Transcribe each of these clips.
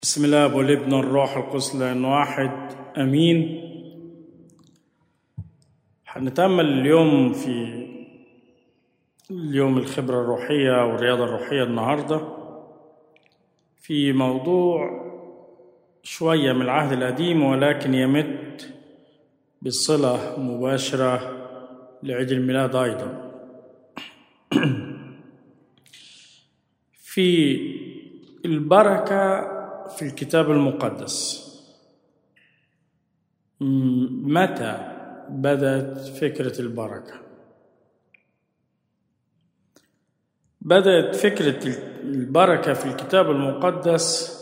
بسم الله والابن الروح القدس لأن واحد أمين هنتأمل اليوم في اليوم الخبرة الروحية والرياضة الروحية النهاردة في موضوع شوية من العهد القديم ولكن يمت بصلة مباشرة لعيد الميلاد أيضا في البركة في الكتاب المقدس متى بدأت فكرة البركة بدأت فكرة البركة في الكتاب المقدس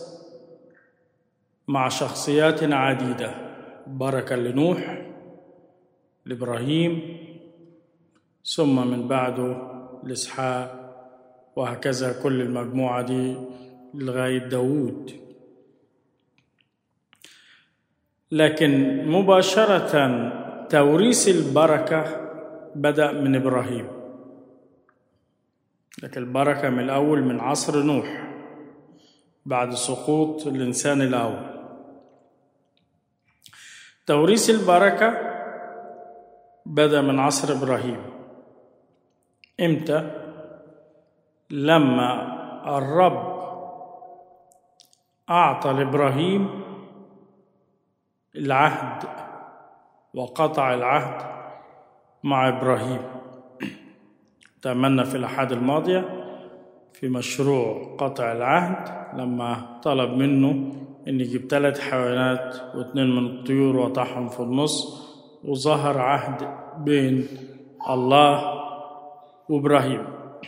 مع شخصيات عديدة بركة لنوح لإبراهيم ثم من بعده لإسحاق وهكذا كل المجموعة دي لغاية داوود لكن مباشرة توريث البركة بدأ من إبراهيم لكن البركة من الأول من عصر نوح بعد سقوط الإنسان الأول توريث البركة بدأ من عصر إبراهيم إمتى؟ لما الرب أعطى لإبراهيم العهد وقطع العهد مع إبراهيم تأملنا في الأحاد الماضية في مشروع قطع العهد لما طلب منه أن يجيب ثلاث حيوانات واثنين من الطيور وطحهم في النص وظهر عهد بين الله وإبراهيم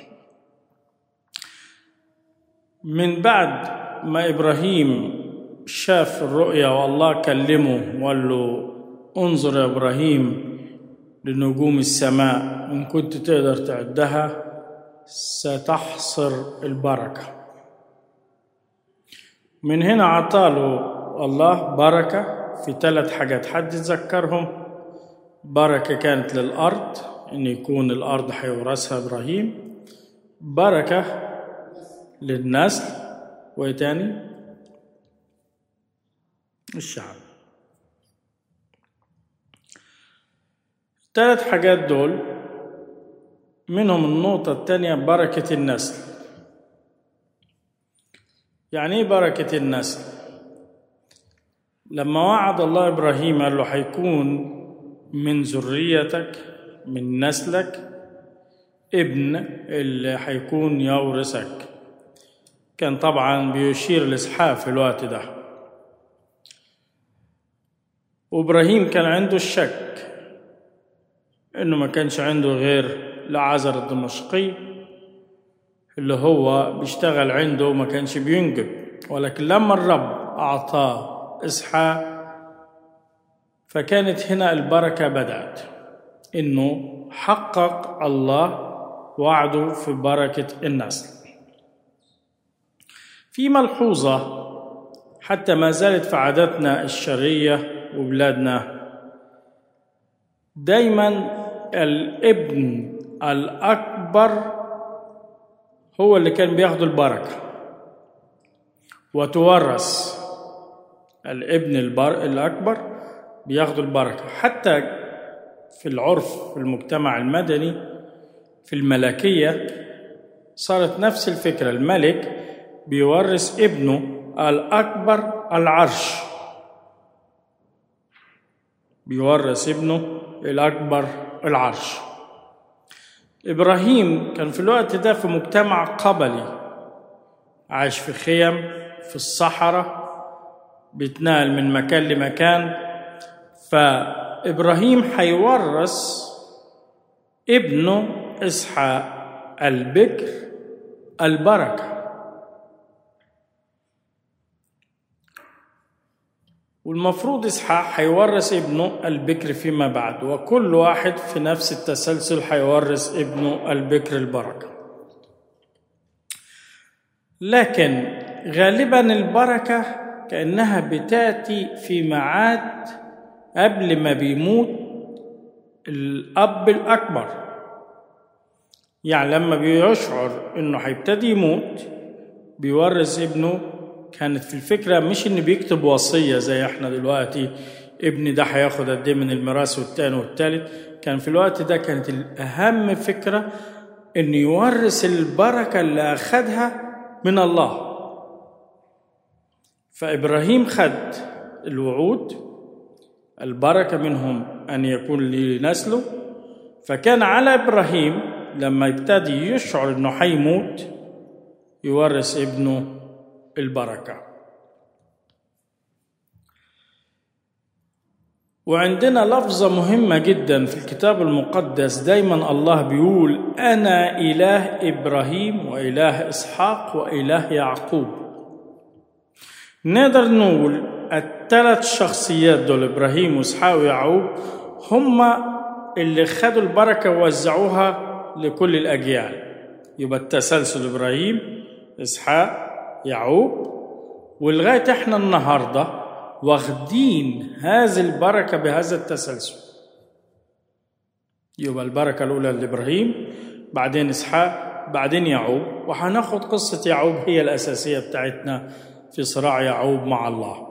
من بعد ما إبراهيم شاف الرؤيا والله كلمه وقال له انظر يا إبراهيم لنجوم السماء إن كنت تقدر تعدها ستحصر البركة من هنا عطاله الله بركة في ثلاث حاجات حد يتذكرهم بركة كانت للأرض إن يكون الأرض هيورثها إبراهيم بركة للنسل وإيه تاني؟ الشعب ثلاث حاجات دول منهم النقطة الثانية بركة النسل يعني ايه بركة النسل لما وعد الله إبراهيم قال له هيكون من ذريتك من نسلك ابن اللي هيكون يورثك كان طبعا بيشير لإسحاق في الوقت ده وإبراهيم كان عنده الشك إنه ما كانش عنده غير لعازر الدمشقي اللي هو بيشتغل عنده وما كانش بينجب ولكن لما الرب أعطاه إسحاق فكانت هنا البركة بدأت إنه حقق الله وعده في بركة النسل في ملحوظة حتى ما زالت في عاداتنا الشرية وبلادنا دايما الابن الأكبر هو اللي كان بياخد البركة وتورث الابن البر... الأكبر بياخد البركة حتى في العرف في المجتمع المدني في الملكية صارت نفس الفكرة الملك بيورث ابنه الأكبر العرش بيورث ابنه الأكبر العرش إبراهيم كان في الوقت ده في مجتمع قبلي عايش في خيم في الصحراء بيتنقل من مكان لمكان فإبراهيم هيورث ابنه إسحاق البكر البركه والمفروض إسحاق هيورث ابنه البكر فيما بعد وكل واحد في نفس التسلسل هيورث ابنه البكر البركة لكن غالبا البركة كأنها بتأتي في ميعاد قبل ما بيموت الأب الأكبر يعني لما بيشعر إنه هيبتدي يموت بيورث ابنه كانت في الفكرة مش إن بيكتب وصية زي إحنا دلوقتي ابني ده هياخد قد إيه من الميراث والتاني والتالت كان في الوقت ده كانت الأهم فكرة إنه يورث البركة اللي أخدها من الله فإبراهيم خد الوعود البركة منهم أن يكون لنسله فكان على إبراهيم لما يبتدي يشعر إنه حيموت يورث ابنه البركة وعندنا لفظة مهمة جدا في الكتاب المقدس دايما الله بيقول أنا إله إبراهيم وإله إسحاق وإله يعقوب نقدر نقول الثلاث شخصيات دول إبراهيم وإسحاق ويعقوب هما اللي خدوا البركة ووزعوها لكل الأجيال يبقى التسلسل إبراهيم إسحاق يعقوب ولغاية إحنا النهاردة واخدين هذه البركة بهذا التسلسل يبقى البركة الأولى لإبراهيم بعدين إسحاق بعدين يعقوب وهناخد قصة يعقوب هي الأساسية بتاعتنا في صراع يعقوب مع الله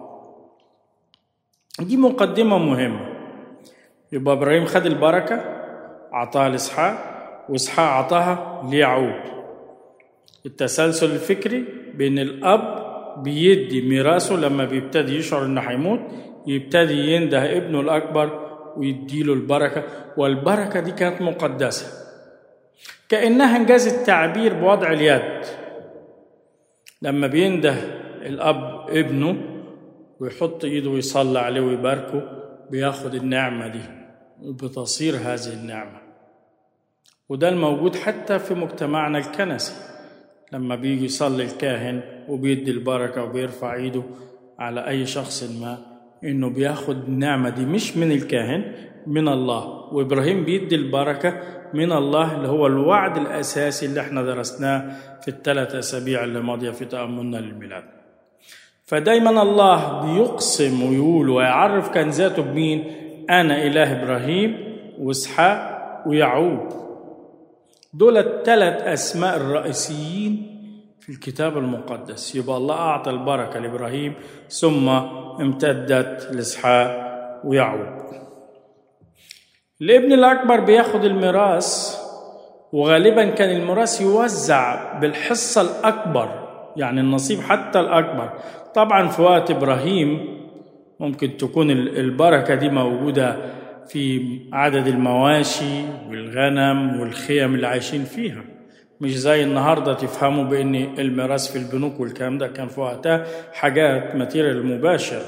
دي مقدمة مهمة يبقى إبراهيم خد البركة أعطاها لإسحاق وإسحاق أعطاها ليعقوب التسلسل الفكري بين الأب بيدي ميراثه لما بيبتدي يشعر إنه هيموت يبتدي ينده ابنه الأكبر ويديله البركة والبركة دي كانت مقدسة كأنها إنجاز التعبير بوضع اليد لما بينده الأب ابنه ويحط إيده ويصلي عليه ويباركه بياخد النعمة دي وبتصير هذه النعمة وده الموجود حتى في مجتمعنا الكنسي لما بيجي يصلي الكاهن وبيدي البركة وبيرفع ايده على أي شخص ما إنه بياخد النعمة دي مش من الكاهن من الله وإبراهيم بيدي البركة من الله اللي هو الوعد الأساسي اللي احنا درسناه في الثلاث أسابيع اللي ماضية في تأملنا للميلاد فدايما الله بيقسم ويقول ويعرف كان ذاته بمين أنا إله إبراهيم وإسحاق ويعقوب دول الثلاث أسماء الرئيسيين في الكتاب المقدس يبقى الله أعطى البركة لإبراهيم ثم امتدت لإسحاق ويعقوب الابن الأكبر بياخد الميراث وغالبا كان الميراث يوزع بالحصة الأكبر يعني النصيب حتى الأكبر طبعا في وقت إبراهيم ممكن تكون البركة دي موجودة في عدد المواشي والغنم والخيم اللي عايشين فيها مش زي النهاردة تفهموا بأن الميراث في البنوك والكلام ده كان في وقتها حاجات ماتيريال مباشر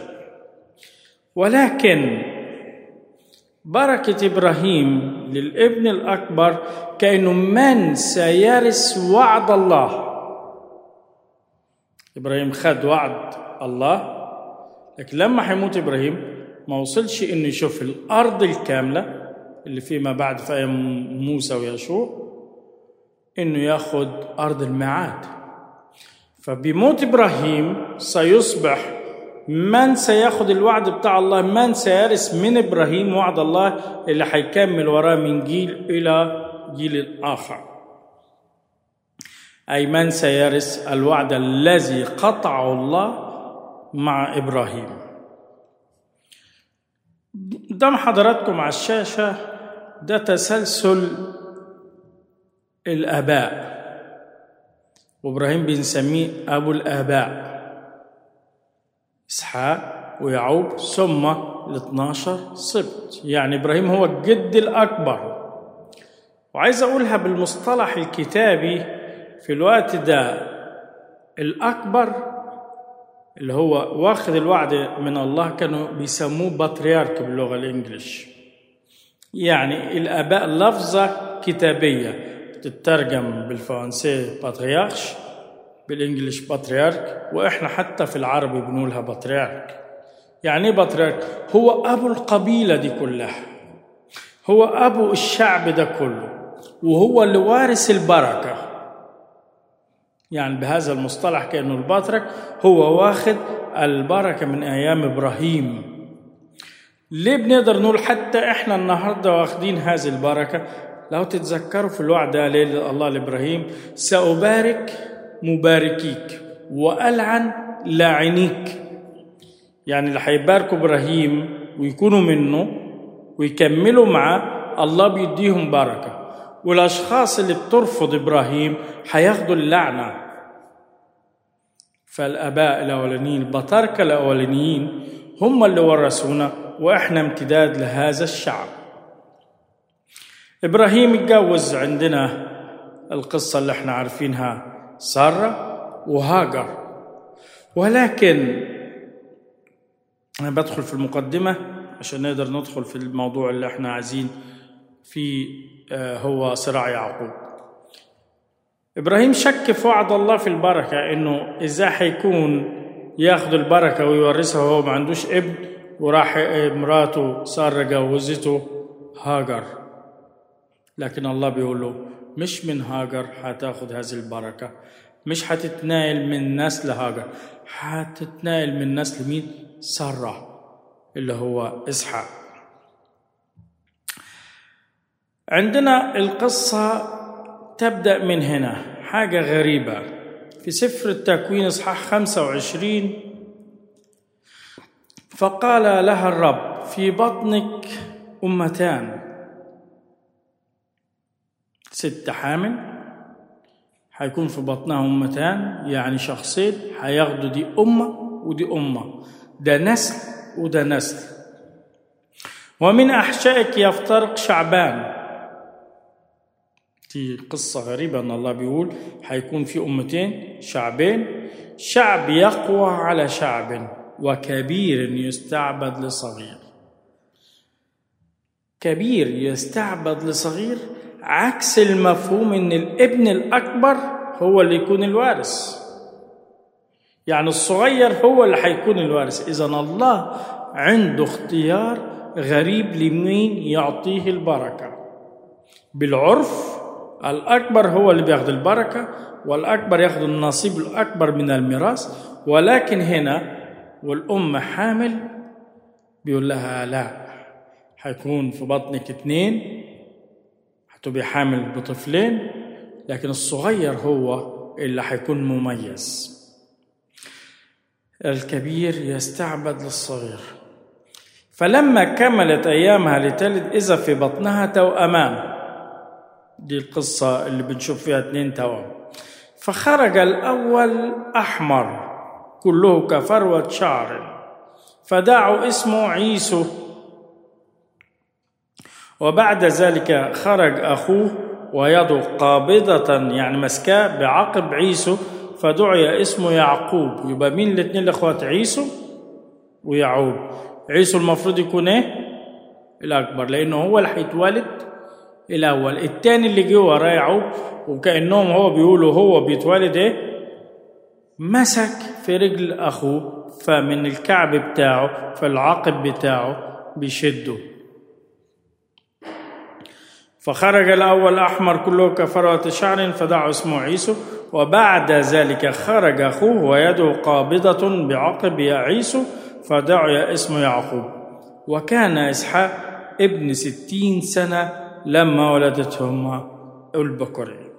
ولكن بركة إبراهيم للابن الأكبر كأنه من سيرث وعد الله إبراهيم خد وعد الله لكن لما حيموت إبراهيم ما وصلش إنه يشوف الأرض الكاملة اللي فيما بعد في أيام موسى ويشوع إنه ياخد أرض الميعاد فبموت إبراهيم سيصبح من سياخد الوعد بتاع الله من سيرث من إبراهيم وعد الله اللي هيكمل وراه من جيل إلى جيل آخر أي من سيرث الوعد الذي قطعه الله مع إبراهيم قدام حضراتكم على الشاشة ده تسلسل الآباء وإبراهيم بنسميه أبو الآباء إسحاق ويعقوب ثم ال 12 سبط يعني إبراهيم هو الجد الأكبر وعايز أقولها بالمصطلح الكتابي في الوقت ده الأكبر اللي هو واخد الوعد من الله كانوا بيسموه بطريرك باللغة الإنجليش يعني الآباء لفظة كتابية تترجم بالفرنسي باتريارش بالإنجليش بطريرك وإحنا حتى في العربي بنقولها بطريرك يعني إيه بطريرك هو أبو القبيلة دي كلها هو أبو الشعب ده كله وهو اللي وارث البركة يعني بهذا المصطلح كأنه البطرك هو واخد البركة من أيام إبراهيم ليه بنقدر نقول حتى إحنا النهاردة واخدين هذه البركة لو تتذكروا في الوعد ده الله لإبراهيم سأبارك مباركيك وألعن لاعنيك يعني اللي هيباركوا ابراهيم ويكونوا منه ويكملوا معاه الله بيديهم بركه والاشخاص اللي بترفض ابراهيم هياخدوا اللعنه فالاباء الاولانيين البطاركه الاولانيين هم اللي ورثونا واحنا امتداد لهذا الشعب ابراهيم اتجوز عندنا القصه اللي احنا عارفينها ساره وهاجر ولكن انا بدخل في المقدمه عشان نقدر ندخل في الموضوع اللي احنا عايزين فيه هو صراع يعقوب ابراهيم شك في وعد الله في البركه انه ازاي هيكون ياخد البركه ويورثها وهو ما عندوش ابن وراح مراته ساره جوزته هاجر لكن الله بيقول له مش من هاجر هتاخد هذه البركه مش هتتنايل من نسل هاجر هتتنايل من نسل مين ساره اللي هو اسحاق عندنا القصه تبدا من هنا حاجه غريبه في سفر التكوين اصحاح 25 فقال لها الرب في بطنك امتان ست حامل هيكون في بطنها امتان يعني شخصين هياخدوا دي امه ودي امه ده نسل وده نسل ومن احشائك يفترق شعبان دي قصة غريبة أن الله بيقول هيكون في أمتين شعبين شعب يقوى على شعب وكبير يستعبد لصغير كبير يستعبد لصغير عكس المفهوم ان الابن الاكبر هو اللي يكون الوارث يعني الصغير هو اللي هيكون الوارث اذا الله عنده اختيار غريب لمين يعطيه البركه بالعرف الأكبر هو اللي بياخد البركة والأكبر ياخد النصيب الأكبر من الميراث ولكن هنا والأم حامل بيقول لها لا هيكون في بطنك اتنين هتبقي حامل بطفلين لكن الصغير هو اللي هيكون مميز الكبير يستعبد للصغير فلما كملت أيامها لتلد إذا في بطنها توأمان دي القصة اللي بنشوف فيها اتنين توأم فخرج الأول أحمر كله كفروة شعر فدعوا اسمه عيسو وبعد ذلك خرج أخوه ويده قابضة يعني مسكاه بعقب عيسو فدعي اسمه يعقوب يبقى مين الاثنين الاخوات عيسو ويعقوب عيسو المفروض يكون ايه الاكبر لانه هو اللي هيتولد الاول الثاني اللي جه وراه يعقوب وكانهم هو بيقولوا هو بيتولد ايه مسك في رجل اخوه فمن الكعب بتاعه فالعقب بتاعه بيشده فخرج الأول أحمر كله كفروة شعر فدعوا اسمه عيسو وبعد ذلك خرج أخوه ويده قابضة بعقب يا عيسو فدعي اسمه يعقوب وكان إسحاق ابن ستين سنة لما ولدتهما البكرين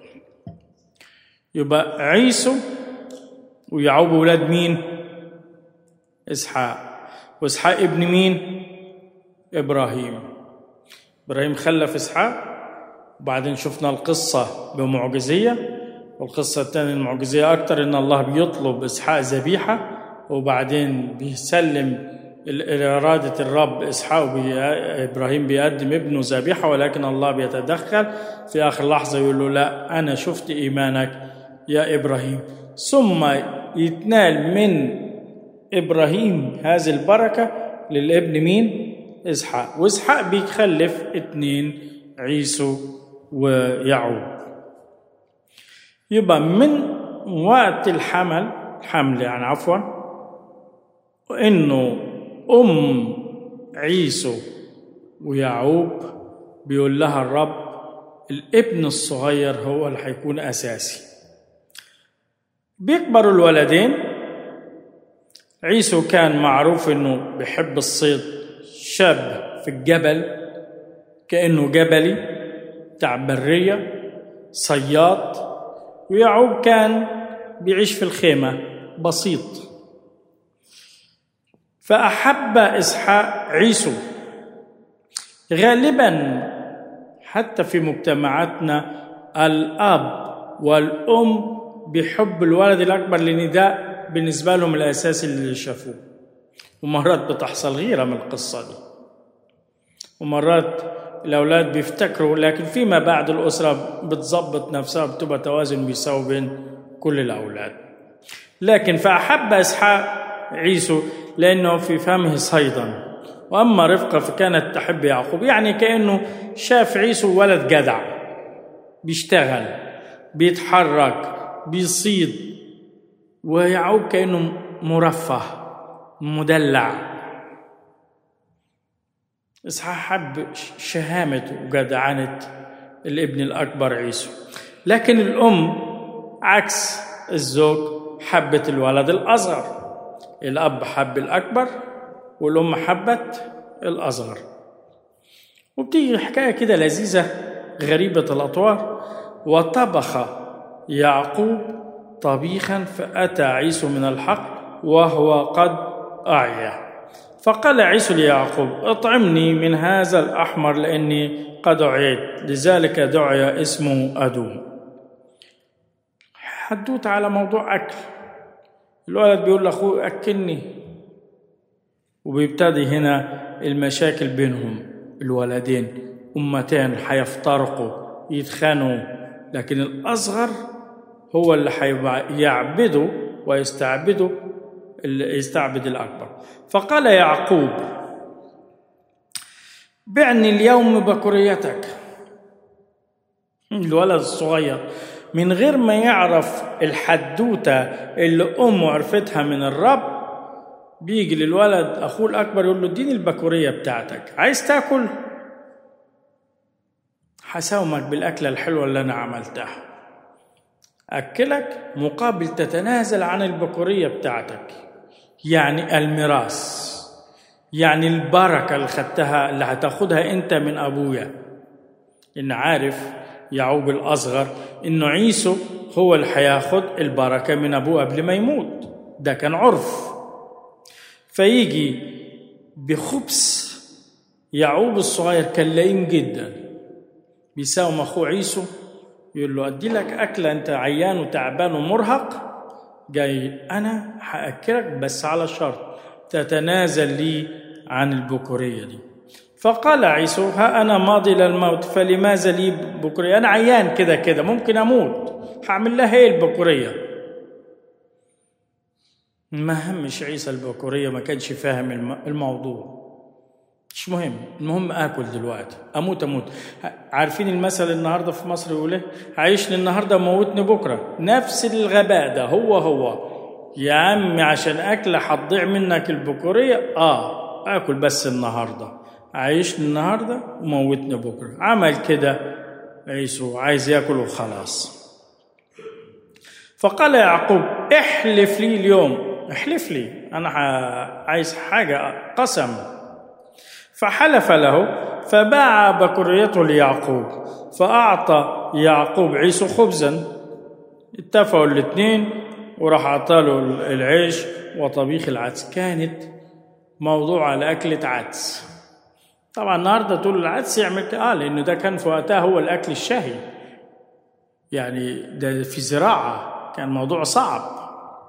يبقى عيسو ويعقوب ولاد مين إسحاق وإسحاق ابن مين إبراهيم إبراهيم خلف إسحاق وبعدين شفنا القصة بمعجزية والقصة الثانية المعجزية أكتر إن الله بيطلب إسحاق ذبيحة وبعدين بيسلم إرادة الرب إسحاق إبراهيم بيقدم ابنه ذبيحة ولكن الله بيتدخل في آخر لحظة يقول له لا أنا شفت إيمانك يا إبراهيم ثم يتنال من إبراهيم هذه البركة للابن مين؟ إسحاق وإسحاق بيخلف اتنين عيسو ويعقوب يبقى من وقت الحمل حمل يعني عفوا انه ام عيسو ويعقوب بيقول لها الرب الابن الصغير هو اللي هيكون اساسي بيكبروا الولدين عيسو كان معروف انه بيحب الصيد شاب في الجبل كانه جبلي بتاع بريه صياد ويعقوب كان بيعيش في الخيمه بسيط فأحب إسحاق عيسو غالبا حتى في مجتمعاتنا الأب والأم بيحب الولد الأكبر لأن ده بالنسبة لهم الأساس اللي شافوه ومرات بتحصل غيرة من القصة دي ومرات الأولاد بيفتكروا لكن فيما بعد الأسرة بتظبط نفسها بتبقى توازن بيساوي بين كل الأولاد لكن فأحب إسحاق عيسو لأنه في فمه صيدا وأما رفقة فكانت تحب يعقوب يعني كأنه شاف عيسو ولد جدع بيشتغل بيتحرك بيصيد ويعقوب كأنه مرفه مدلع إسحاق حب شهامة وجدعنة الابن الأكبر عيسو لكن الأم عكس الزوج حبت الولد الأصغر الأب حب الأكبر والأم حبت الأصغر وبتيجي حكاية كده لذيذة غريبة الأطوار وطبخ يعقوب طبيخا فأتى عيسو من الحق وهو قد أعيا فقال عيسو ليعقوب اطعمني من هذا الأحمر لأني قد أعيت لذلك دعي اسمه أدوم حدوت على موضوع أكل الولد بيقول لأخوه أكلني وبيبتدي هنا المشاكل بينهم الولدين أمتين حيفترقوا يتخانوا لكن الأصغر هو اللي حيعبده ويستعبده اللي يستعبد الأكبر فقال يعقوب بعني اليوم بكريتك الولد الصغير من غير ما يعرف الحدوتة اللي أمه عرفتها من الرب بيجي للولد أخوه الأكبر يقول له اديني البكورية بتاعتك عايز تاكل حساومك بالأكلة الحلوة اللي أنا عملتها أكلك مقابل تتنازل عن البكورية بتاعتك يعني الميراث يعني البركة اللي خدتها اللي هتاخدها أنت من أبويا إن عارف يعقوب الأصغر إنه عيسو هو اللي هياخد البركة من أبوه قبل ما يموت ده كان عرف فيجي بخبث يعقوب الصغير كان لئيم جدا بيساوم أخوه عيسو يقول له أدي لك أكلة أنت عيان وتعبان ومرهق جاي أنا هأكلك بس على شرط تتنازل لي عن البكورية دي فقال عيسو ها أنا ماضي للموت فلماذا لي بكورية أنا عيان كده كده ممكن أموت هعمل لها إيه البكورية ما همش عيسى البكورية ما كانش فاهم الموضوع مش مهم المهم اكل دلوقتي اموت اموت عارفين المثل النهارده في مصر يقول ايه عيشني النهارده وموتني بكره نفس الغباء ده هو هو يا عمي عشان اكله هتضيع منك البكوريه اه اكل بس النهارده عيشني النهارده وموتني بكره عمل كده عيسو عايز ياكل وخلاص فقال يعقوب احلف لي اليوم احلف لي انا عايز حاجه قسم فحلف له فباع بكريته ليعقوب فأعطى يعقوب عيسو خبزا اتفقوا الاثنين وراح أعطاله العيش وطبيخ العدس كانت موضوع على أكلة عدس طبعا النهاردة تقول العدس يعمل كده آه لأنه ده كان في وقتها هو الأكل الشهي يعني ده في زراعة كان موضوع صعب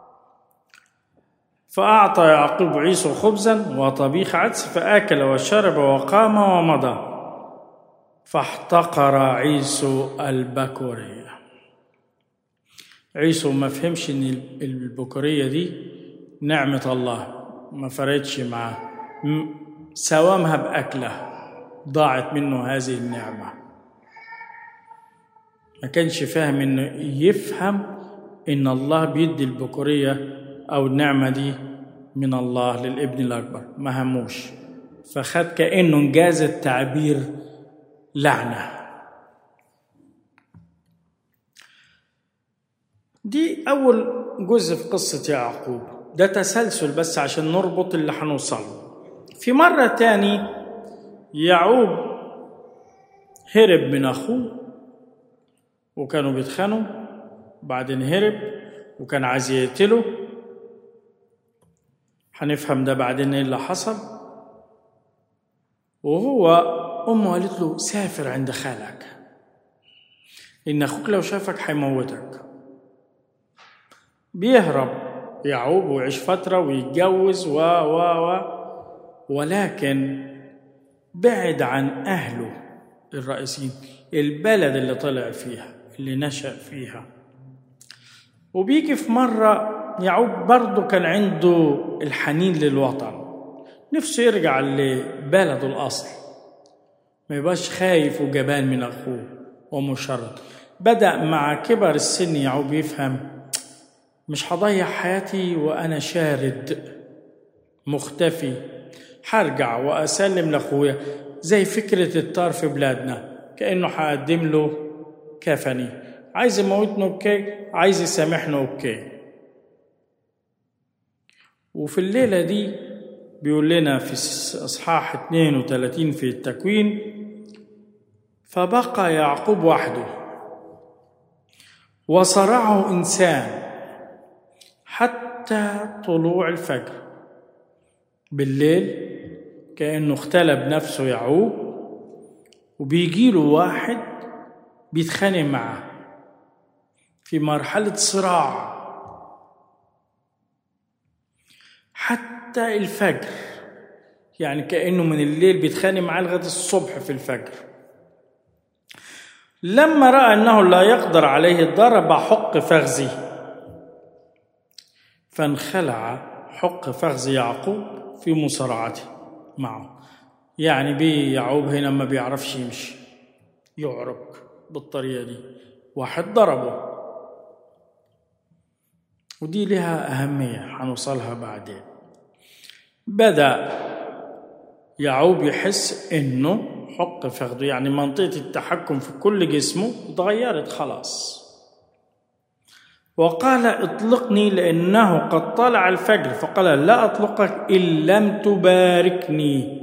فأعطى يعقوب عيسو خبزا وطبيخ عدس فأكل وشرب وقام ومضى فاحتقر عيسو البكورية عيسو ما فهمش ان البكورية دي نعمة الله ما فرقتش معاه سوامها بأكله ضاعت منه هذه النعمة ما كانش فاهم انه يفهم ان الله بيدي البكوريه أو النعمة دي من الله للابن الأكبر ما هموش فخد كأنه انجاز التعبير لعنة دي أول جزء في قصة يعقوب ده تسلسل بس عشان نربط اللي هنوصله في مرة تاني يعقوب هرب من أخوه وكانوا بيتخانوا بعدين هرب وكان عايز يقتله هنفهم ده بعدين ايه اللي حصل وهو امه قالت له سافر عند خالك ان اخوك لو شافك هيموتك بيهرب يعوب ويعيش فتره ويتجوز و و و ولكن بعد عن اهله الرئيسيين البلد اللي طلع فيها اللي نشأ فيها وبيجي في مرة يعوب برضه كان عنده الحنين للوطن نفسه يرجع لبلده الأصل ما يبقاش خايف وجبان من أخوه ومشرد بدأ مع كبر السن يعوب يفهم مش هضيع حياتي وأنا شارد مختفي هرجع وأسلم لأخويا زي فكرة الطار في بلادنا كأنه هقدم له كفني عايز يموتنا اوكي عايز يسامحنا اوكي وفي الليلة دي بيقول لنا في اصحاح 32 في التكوين فبقى يعقوب وحده وصرعه انسان حتى طلوع الفجر بالليل كانه اختلى بنفسه يعقوب وبيجيله واحد بيتخانق معاه في مرحلة صراع حتى الفجر يعني كأنه من الليل بيتخانق معاه لغاية الصبح في الفجر لما رأى أنه لا يقدر عليه ضرب حق فخذه فانخلع حق فخذ يعقوب في مصارعته معه يعني بيه يعقوب هنا ما بيعرفش يمشي يعرج بالطريقة دي واحد ضربه ودي لها أهمية هنوصلها بعدين بدأ يعقوب يحس إنه حق فخذه يعني منطقة التحكم في كل جسمه اتغيرت خلاص وقال اطلقني لأنه قد طلع الفجر فقال لا أطلقك إن لم تباركني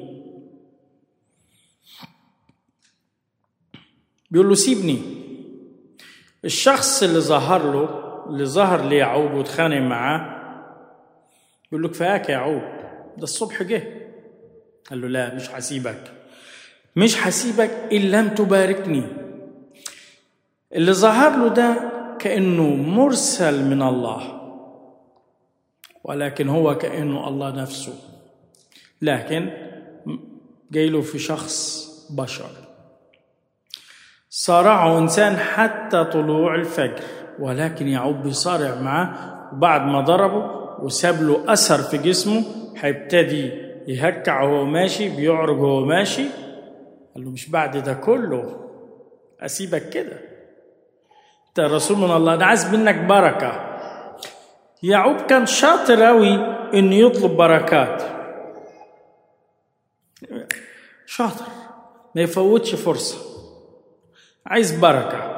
بيقول له سيبني الشخص اللي ظهر له اللي ظهر ليعقوب واتخانق معاه يقول له كفاياك يا يعقوب ده الصبح جه قال له لا مش هسيبك مش هسيبك ان لم تباركني اللي ظهر له ده كانه مرسل من الله ولكن هو كانه الله نفسه لكن جاي له في شخص بشر صارعه انسان حتى طلوع الفجر ولكن يعقوب بيصارع معاه وبعد ما ضربه وساب له اثر في جسمه هيبتدي يهكع وهو ماشي بيعرج وهو ماشي قال له مش بعد ده كله اسيبك كده انت رسول من الله انا عايز منك بركه يعقوب كان شاطر قوي انه يطلب بركات شاطر ما يفوتش فرصه عايز بركه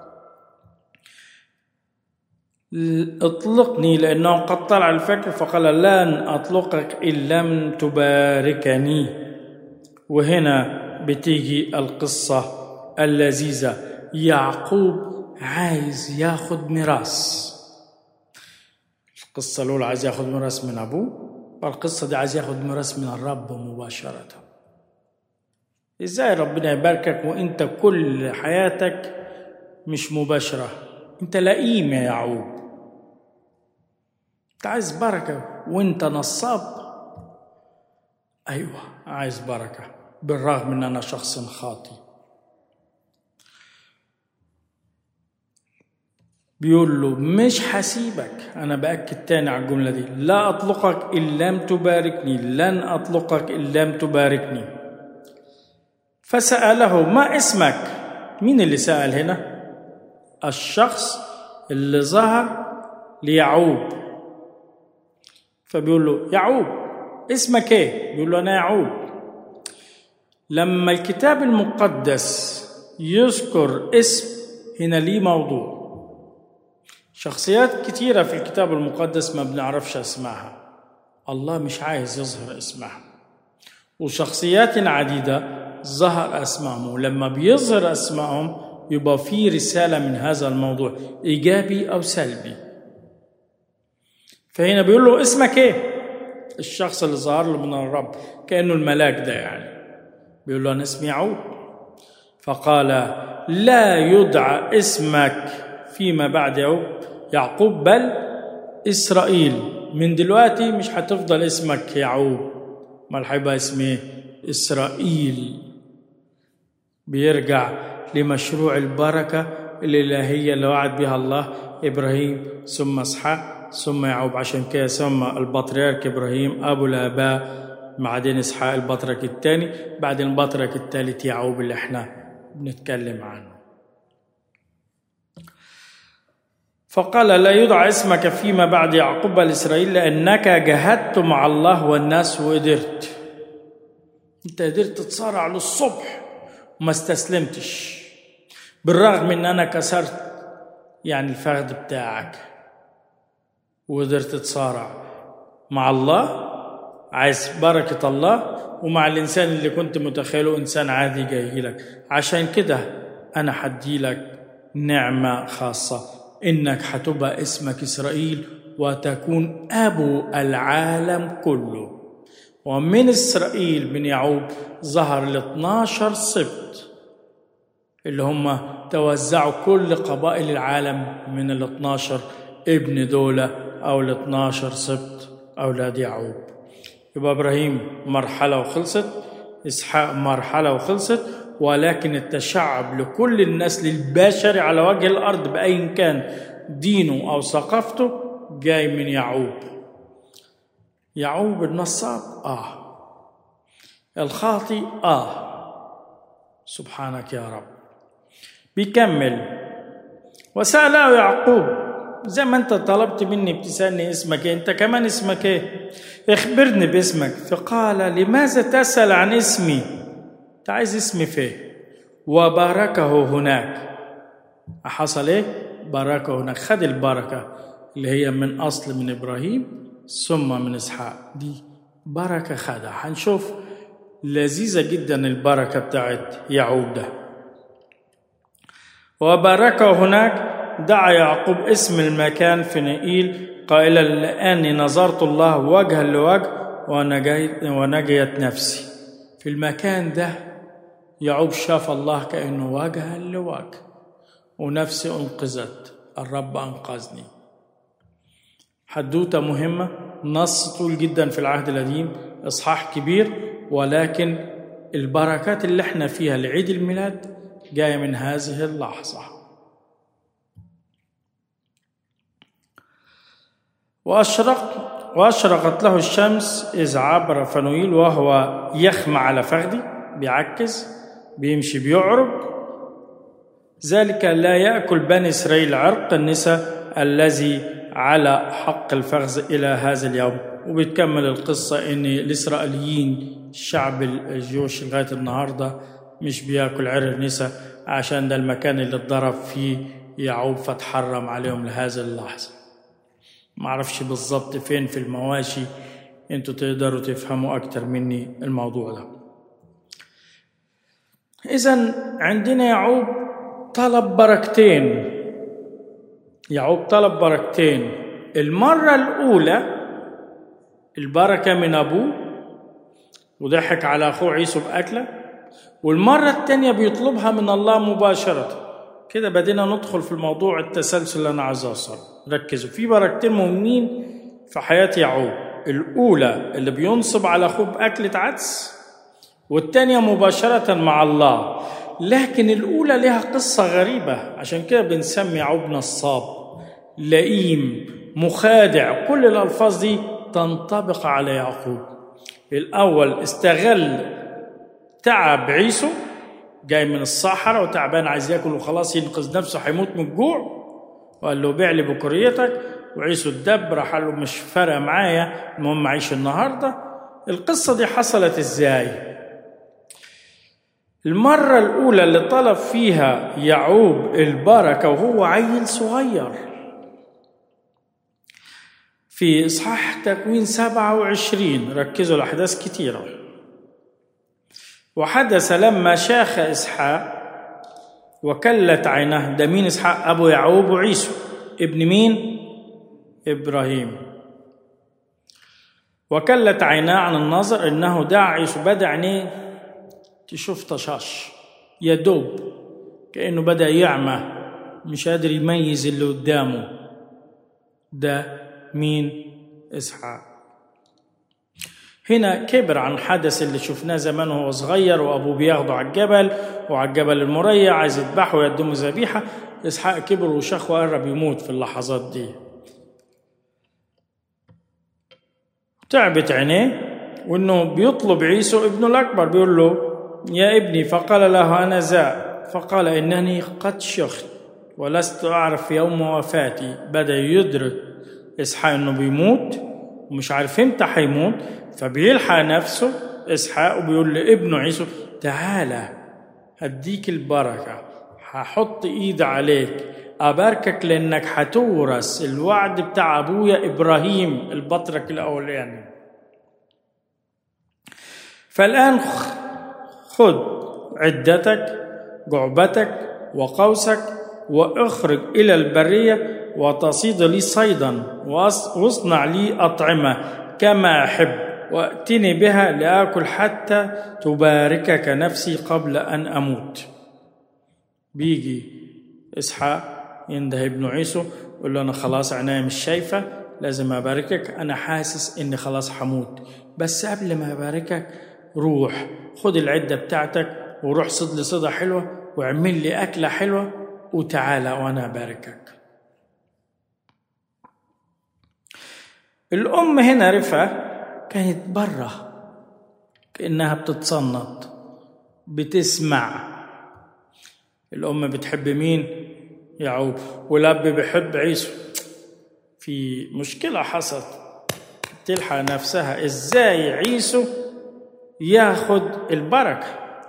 اطلقني لأنه قد طلع الفجر فقال لن أطلقك إن لم تباركني وهنا بتيجي القصة اللذيذة يعقوب عايز ياخد ميراث القصة الأولى عايز ياخد ميراث من أبوه والقصة دي عايز ياخد ميراث من الرب مباشرة إزاي ربنا يباركك وأنت كل حياتك مش مباشرة أنت لئيم يا يعقوب انت عايز بركه وانت نصاب ايوه عايز بركه بالرغم ان انا شخص خاطي بيقول له مش هسيبك انا باكد تاني على الجمله دي لا اطلقك ان لم تباركني لن اطلقك ان لم تباركني فساله ما اسمك مين اللي سال هنا الشخص اللي ظهر ليعوب فبيقول له يعقوب اسمك ايه بيقول له انا يعقوب لما الكتاب المقدس يذكر اسم هنا ليه موضوع شخصيات كتيرة في الكتاب المقدس ما بنعرفش اسمها الله مش عايز يظهر اسمها وشخصيات عديدة ظهر اسمائهم ولما بيظهر اسمائهم يبقى في رسالة من هذا الموضوع إيجابي أو سلبي فهنا بيقول له اسمك ايه الشخص اللي ظهر له من الرب كأنه الملاك ده يعني بيقول له أنا اسمي يعقوب فقال لا يدعى اسمك فيما بعد يعقوب يعقوب بل إسرائيل من دلوقتي مش هتفضل اسمك يعقوب ما هيبقى اسمه إسرائيل بيرجع لمشروع البركة الإلهية اللي وعد بها الله إبراهيم ثم إسحاق ثم يعقوب عشان كده سمى البطريرك إبراهيم أبو الآباء بعدين إسحاق البطرك الثاني بعدين البطرك الثالث يعقوب اللي احنا بنتكلم عنه فقال لا يدعى اسمك فيما بعد يعقوب الإسرائيل لأنك جهدت مع الله والناس وقدرت انت قدرت تصارع للصبح وما استسلمتش بالرغم ان انا كسرت يعني الفخذ بتاعك وقدرت تصارع مع الله عايز بركة الله ومع الإنسان اللي كنت متخيله إنسان عادي جاي لك عشان كده أنا حدي لك نعمة خاصة إنك هتبقى اسمك إسرائيل وتكون أبو العالم كله ومن إسرائيل من يعقوب ظهر ال 12 سبط اللي هم توزعوا كل قبائل العالم من ال 12 ابن دولة أو ال 12 سبط أولاد يعقوب يبقى إبراهيم مرحلة وخلصت إسحاق مرحلة وخلصت ولكن التشعب لكل النسل البشري على وجه الأرض بأيا كان دينه أو ثقافته جاي من يعقوب يعقوب النصاب آه الخاطي آه سبحانك يا رب بيكمل وسأله يعقوب زي ما انت طلبت مني بتسألني اسمك ايه انت كمان اسمك ايه اخبرني باسمك فقال لماذا تسأل عن اسمي انت عايز اسمي فين وباركه هناك حصل ايه باركه هناك خد البركة اللي هي من أصل من إبراهيم ثم من إسحاق دي بركة خدها هنشوف لذيذة جدا البركة بتاعت يعقوب ده وباركه هناك دعا يعقوب اسم المكان في نئيل قائلا لأني نظرت الله وجها لوجه ونجيت, ونجيت نفسي في المكان ده يعقوب شاف الله كأنه وجها لوجه ونفسي أنقذت الرب أنقذني حدوتة مهمة نص طول جدا في العهد القديم إصحاح كبير ولكن البركات اللي احنا فيها لعيد الميلاد جاية من هذه اللحظة وأشرق وأشرقت له الشمس إذ عبر فنويل وهو يخمع على فخذي بيعكز بيمشي بيعرج ذلك لا يأكل بني إسرائيل عرق النساء الذي على حق الفخذ إلى هذا اليوم وبتكمل القصة إن الإسرائيليين الشعب الجيوش لغاية النهاردة مش بياكل عرق نساء عشان ده المكان اللي اتضرب فيه يعقوب فتحرم عليهم لهذه اللحظة معرفش بالظبط فين في المواشي انتوا تقدروا تفهموا أكتر مني الموضوع ده إذا عندنا يعقوب طلب بركتين يعقوب طلب بركتين المرة الأولى البركة من أبوه وضحك على أخوه عيسو بأكلة والمرة التانية بيطلبها من الله مباشرة كده بدينا ندخل في الموضوع التسلسل اللي أنا عايز أوصل ركزوا في بركتين مهمين في حياة يعقوب الأولى اللي بينصب على أخوه بأكلة عدس والتانية مباشرة مع الله لكن الأولى لها قصة غريبة عشان كده بنسمي يعقوب نصاب لئيم مخادع كل الألفاظ دي تنطبق على يعقوب الأول استغل تعب عيسو جاي من الصحراء وتعبان عايز ياكل وخلاص ينقذ نفسه هيموت من الجوع وقال له بيع لي بكريتك وعيسو الدب راح قال له مش فارقه معايا المهم عيش النهارده القصه دي حصلت ازاي المرة الأولى اللي طلب فيها يعقوب البركة وهو عيل صغير في إصحاح تكوين 27 ركزوا الأحداث كتيرة وحدث لما شاخ إسحاق وكلت عيناه ده مين إسحاق أبو يعقوب وعيسو ابن مين إبراهيم وكلت عيناه عن النظر انه دعا عيسو بدا عينيه تشوف طشاش يا دوب كانه بدا يعمى مش قادر يميز اللي قدامه ده مين اسحاق هنا كبر عن حدث اللي شفناه زمان وهو صغير وابوه بياخده على الجبل وعلى الجبل المريع عايز يذبحه ويقدمه ذبيحه اسحاق كبر وشخ وقرب يموت في اللحظات دي تعبت عينيه وانه بيطلب عيسو ابنه الاكبر بيقول له يا ابني فقال له انا ذا فقال انني قد شخت ولست اعرف يوم وفاتي بدا يدرك اسحاق انه بيموت ومش عارف امتى هيموت فبيلحق نفسه اسحاق وبيقول لابنه عيسو تعالى هديك البركه هحط ايدي عليك اباركك لانك هتورث الوعد بتاع ابويا ابراهيم البطرك الاولاني فالان خد عدتك جعبتك وقوسك واخرج الى البريه وتصيد لي صيدا واصنع لي اطعمه كما احب واتني بها لاكل حتى تباركك نفسي قبل ان اموت بيجي اسحاق ينده ابنه عيسو يقول له انا خلاص عينيا مش شايفه لازم اباركك انا حاسس اني خلاص حموت بس قبل ما اباركك روح خد العده بتاعتك وروح صد لي صيده حلوه واعمل لي اكله حلوه وتعالى وانا اباركك الام هنا رفا كانت بره كانها بتتصنط بتسمع الام بتحب مين يعقوب والاب بيحب عيسو في مشكله حصلت تلحق نفسها ازاي عيسو ياخد البركه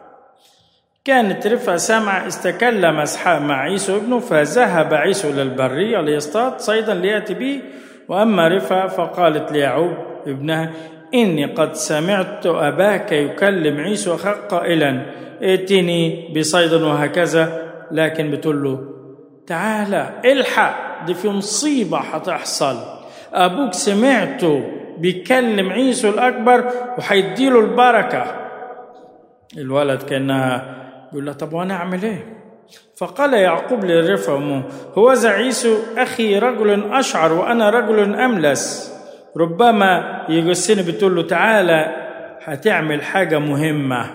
كانت رفا سامعة استكلم اسحاق مع عيسو ابنه فذهب عيسو للبرية ليصطاد صيدا ليأتي به وأما رفا فقالت ليعقوب ابنها إني قد سمعت أباك يكلم عيسو أخاك قائلا ائتني بصيد وهكذا لكن بتقول له تعالى الحق دي في مصيبة هتحصل أبوك سمعته بيكلم عيسو الأكبر وهيديله البركة الولد كأنها بيقول لها طب وأنا أعمل إيه؟ فقال يعقوب للرفع أمه هو ذا عيسو أخي رجل أشعر وأنا رجل أملس ربما يجسني بتقول له تعالى هتعمل حاجة مهمة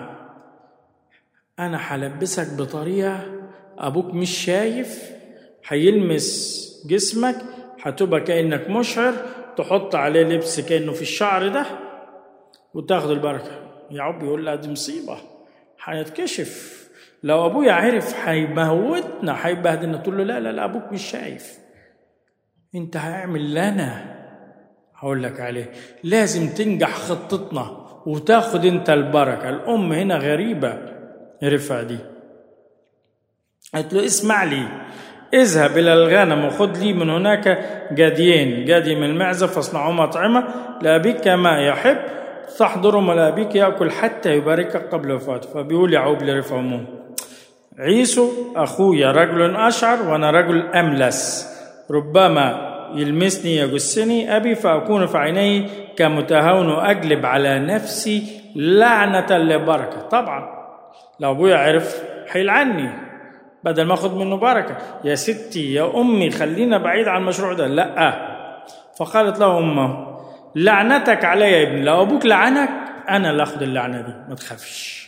أنا هلبسك بطريقة أبوك مش شايف هيلمس جسمك هتبقى كأنك مشعر تحط عليه لبس كأنه في الشعر ده وتاخد البركة يعقوب يقول لها دي مصيبة هنتكشف لو أبويا عرف هيموتنا هيبهدلنا تقول له لا لا لا أبوك مش شايف أنت هيعمل لنا هقول لك عليه لازم تنجح خطتنا وتاخد انت البركة الأم هنا غريبة رفع دي قالت له اسمع لي اذهب إلى الغنم وخذ لي من هناك جديين جدي من المعزة فاصنعهما أطعمة لأبيك كما يحب تحضرهم لأبيك يأكل حتى يباركك قبل وفاته فبيقول يعقوب لرفع أمه عيسو أخويا رجل أشعر وأنا رجل أملس ربما يلمسني يجسني أبي فأكون في عينيه كمتهاون أجلب على نفسي لعنة لبركة طبعا لو أبويا عرف هيلعني بدل ما أخد منه بركة يا ستي يا أمي خلينا بعيد عن المشروع ده لا فقالت له أمه لعنتك علي يا ابني لو أبوك لعنك أنا اللي أخد اللعنة دي ما تخافش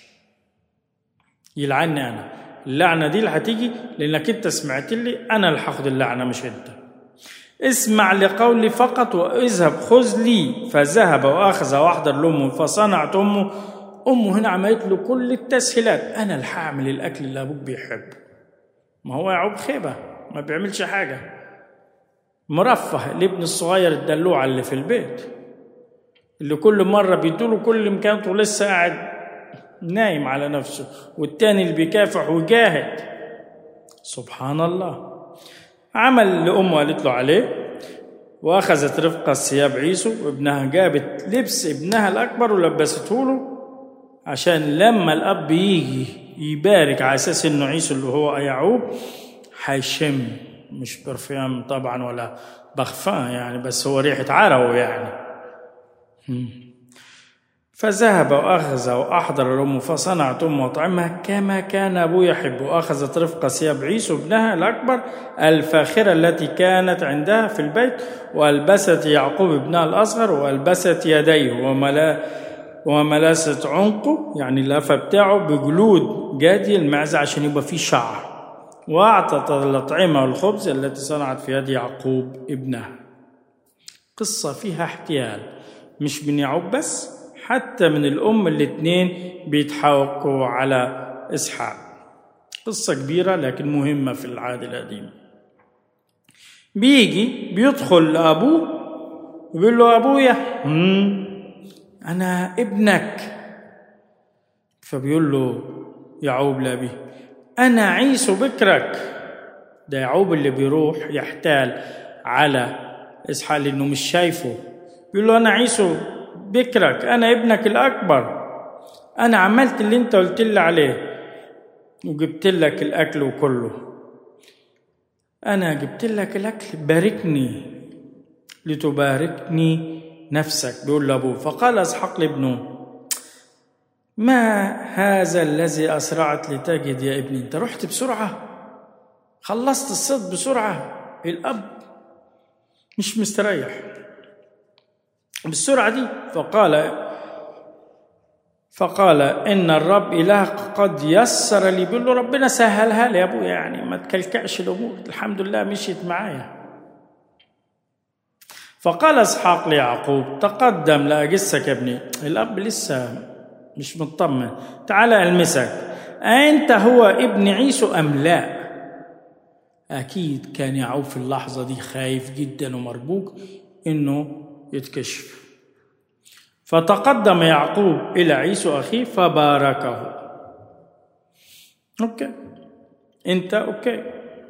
يلعني أنا اللعنة دي اللي هتيجي لأنك أنت سمعت لي أنا اللي هاخد اللعنة مش أنت اسمع لقولي فقط واذهب خذ لي فذهب واخذ واحضر لامه فصنعت امه امه هنا عملت له كل التسهيلات انا اللي هعمل الاكل اللي ابوك بيحبه ما هو يعقوب خيبه ما بيعملش حاجه مرفه الابن الصغير الدلوعه اللي في البيت اللي كل مره بيدوله كل امكانته ولسه قاعد نايم على نفسه والتاني اللي بيكافح ويجاهد سبحان الله عمل لأمه قالت له عليه وأخذت رفقة ثياب عيسو وابنها جابت لبس ابنها الأكبر ولبسته له عشان لما الأب يجي يبارك على أساس إنه عيسو اللي هو يعقوب هيشم مش برفيوم طبعا ولا بخفان يعني بس هو ريحة عرو يعني فذهب وأخذ وأحضر الأم فصنعت أم وطعمها كما كان أبوه يحب وأخذت رفقة ثياب عيسو ابنها الأكبر الفاخرة التي كانت عندها في البيت وألبست يعقوب ابنها الأصغر وألبست يديه وملا وملست عنقه يعني اللفة بتاعه بجلود جادي المعزة عشان يبقى فيه شعر وأعطت الأطعمة والخبز التي صنعت في يد يعقوب ابنها قصة فيها احتيال مش من يعقوب بس حتى من الأم الاتنين بيتحاوقوا على إسحاق قصة كبيرة لكن مهمة في العهد القديم بيجي بيدخل لأبوه وبيقول له أبويا أنا ابنك فبيقول له يعقوب لأبيه أنا عيسو بكرك ده يعقوب اللي بيروح يحتال على إسحاق لأنه مش شايفه بيقول له أنا عيسو بكرك أنا ابنك الأكبر أنا عملت اللي أنت قلت لي عليه وجبت لك الأكل وكله أنا جبت لك الأكل باركني لتباركني نفسك بيقول لأبوه فقال إسحاق لابنه ما هذا الذي أسرعت لتجد يا ابني أنت رحت بسرعة خلصت الصيد بسرعة الأب مش مستريح بالسرعة دي فقال فقال إن الرب إلهك قد يسر لي بيقول له ربنا سهلها لي يا أبويا يعني ما تكلكعش الأمور الحمد لله مشيت معايا فقال إسحاق ليعقوب تقدم لأجسك يا ابني الأب لسه مش مطمن تعال ألمسك أنت هو ابن عيسو أم لا أكيد كان يعقوب في اللحظة دي خايف جدا ومربوك إنه يتكشف فتقدم يعقوب إلى عيسو أخيه فباركه أوكي أنت أوكي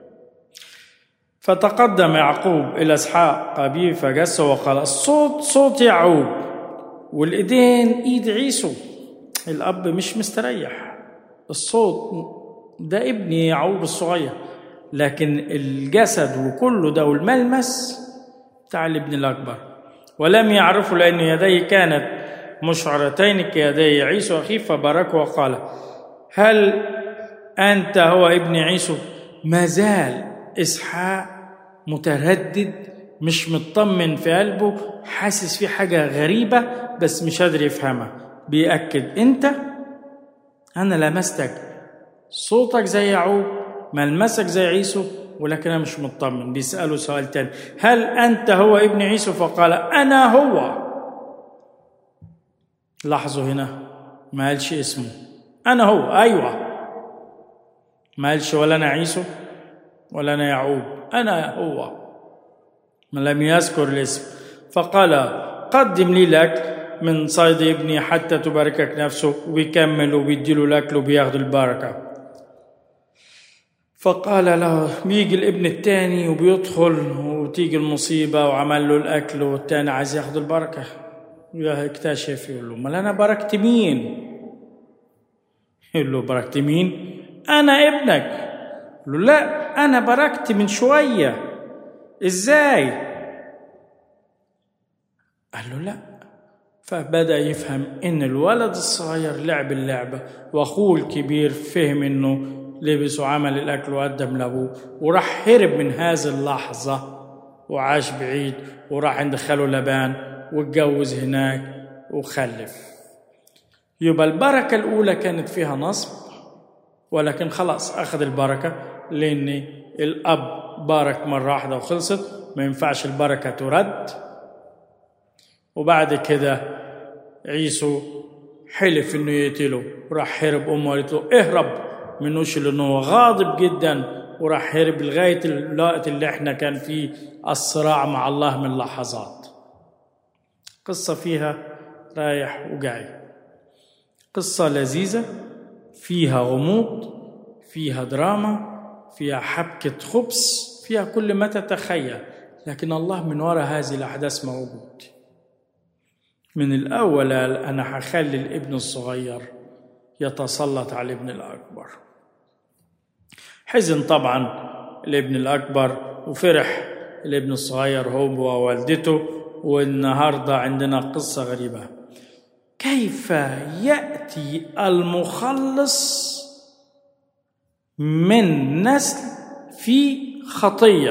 فتقدم يعقوب إلى إسحاق أبيه فجس وقال الصوت صوت يعقوب والإيدين إيد عيسو الأب مش مستريح الصوت ده ابني يعقوب الصغير لكن الجسد وكله ده والملمس بتاع الابن الأكبر ولم يعرفوا لأن يديه كانت مشعرتين كيدي عيسو أخيه فباركه وقال هل أنت هو ابن عيسو ما زال إسحاق متردد مش مطمن في قلبه حاسس في حاجة غريبة بس مش قادر يفهمها بيأكد أنت أنا لمستك صوتك زي يعقوب ملمسك زي عيسو ولكن أنا مش مطمن بيسأله سؤال تاني هل أنت هو ابن عيسو فقال أنا هو لاحظوا هنا ما قالش اسمه أنا هو أيوة ما قالش ولا أنا عيسو ولا أنا يعقوب أنا هو ما لم يذكر الاسم فقال قدم لي لك من صيد ابني حتى تباركك نفسه وبيكمل وبيديله الاكل وبياخد البركه فقال له بيجي الابن التاني وبيدخل وتيجي المصيبة وعمل له الأكل والتاني عايز ياخد البركة يكتشف يقول له امال أنا باركت مين؟ يقول له باركت مين؟ أنا ابنك يقول له لا أنا باركت من شوية إزاي؟ قال له لا فبدأ يفهم إن الولد الصغير لعب اللعبة وأخوه الكبير فهم إنه لبس وعمل الأكل وقدم لأبوه وراح هرب من هذه اللحظة وعاش بعيد وراح عند خاله لبان واتجوز هناك وخلف يبقى البركة الأولى كانت فيها نصب ولكن خلاص أخذ البركة لأن الأب بارك مرة واحدة وخلصت ما ينفعش البركة ترد وبعد كده عيسو حلف انه يقتله راح هرب امه قالت له اهرب من وش لانه غاضب جدا وراح هرب لغايه الوقت اللي احنا كان فيه الصراع مع الله من لحظات قصه فيها رايح وجاي قصه لذيذه فيها غموض فيها دراما فيها حبكه خبز فيها كل ما تتخيل لكن الله من وراء هذه الاحداث موجود من الأول أنا هخلي الابن الصغير يتسلط على الابن الأكبر حزن طبعا الابن الأكبر وفرح الابن الصغير هو ووالدته والنهارده عندنا قصه غريبه كيف ياتي المخلص من نسل في خطيه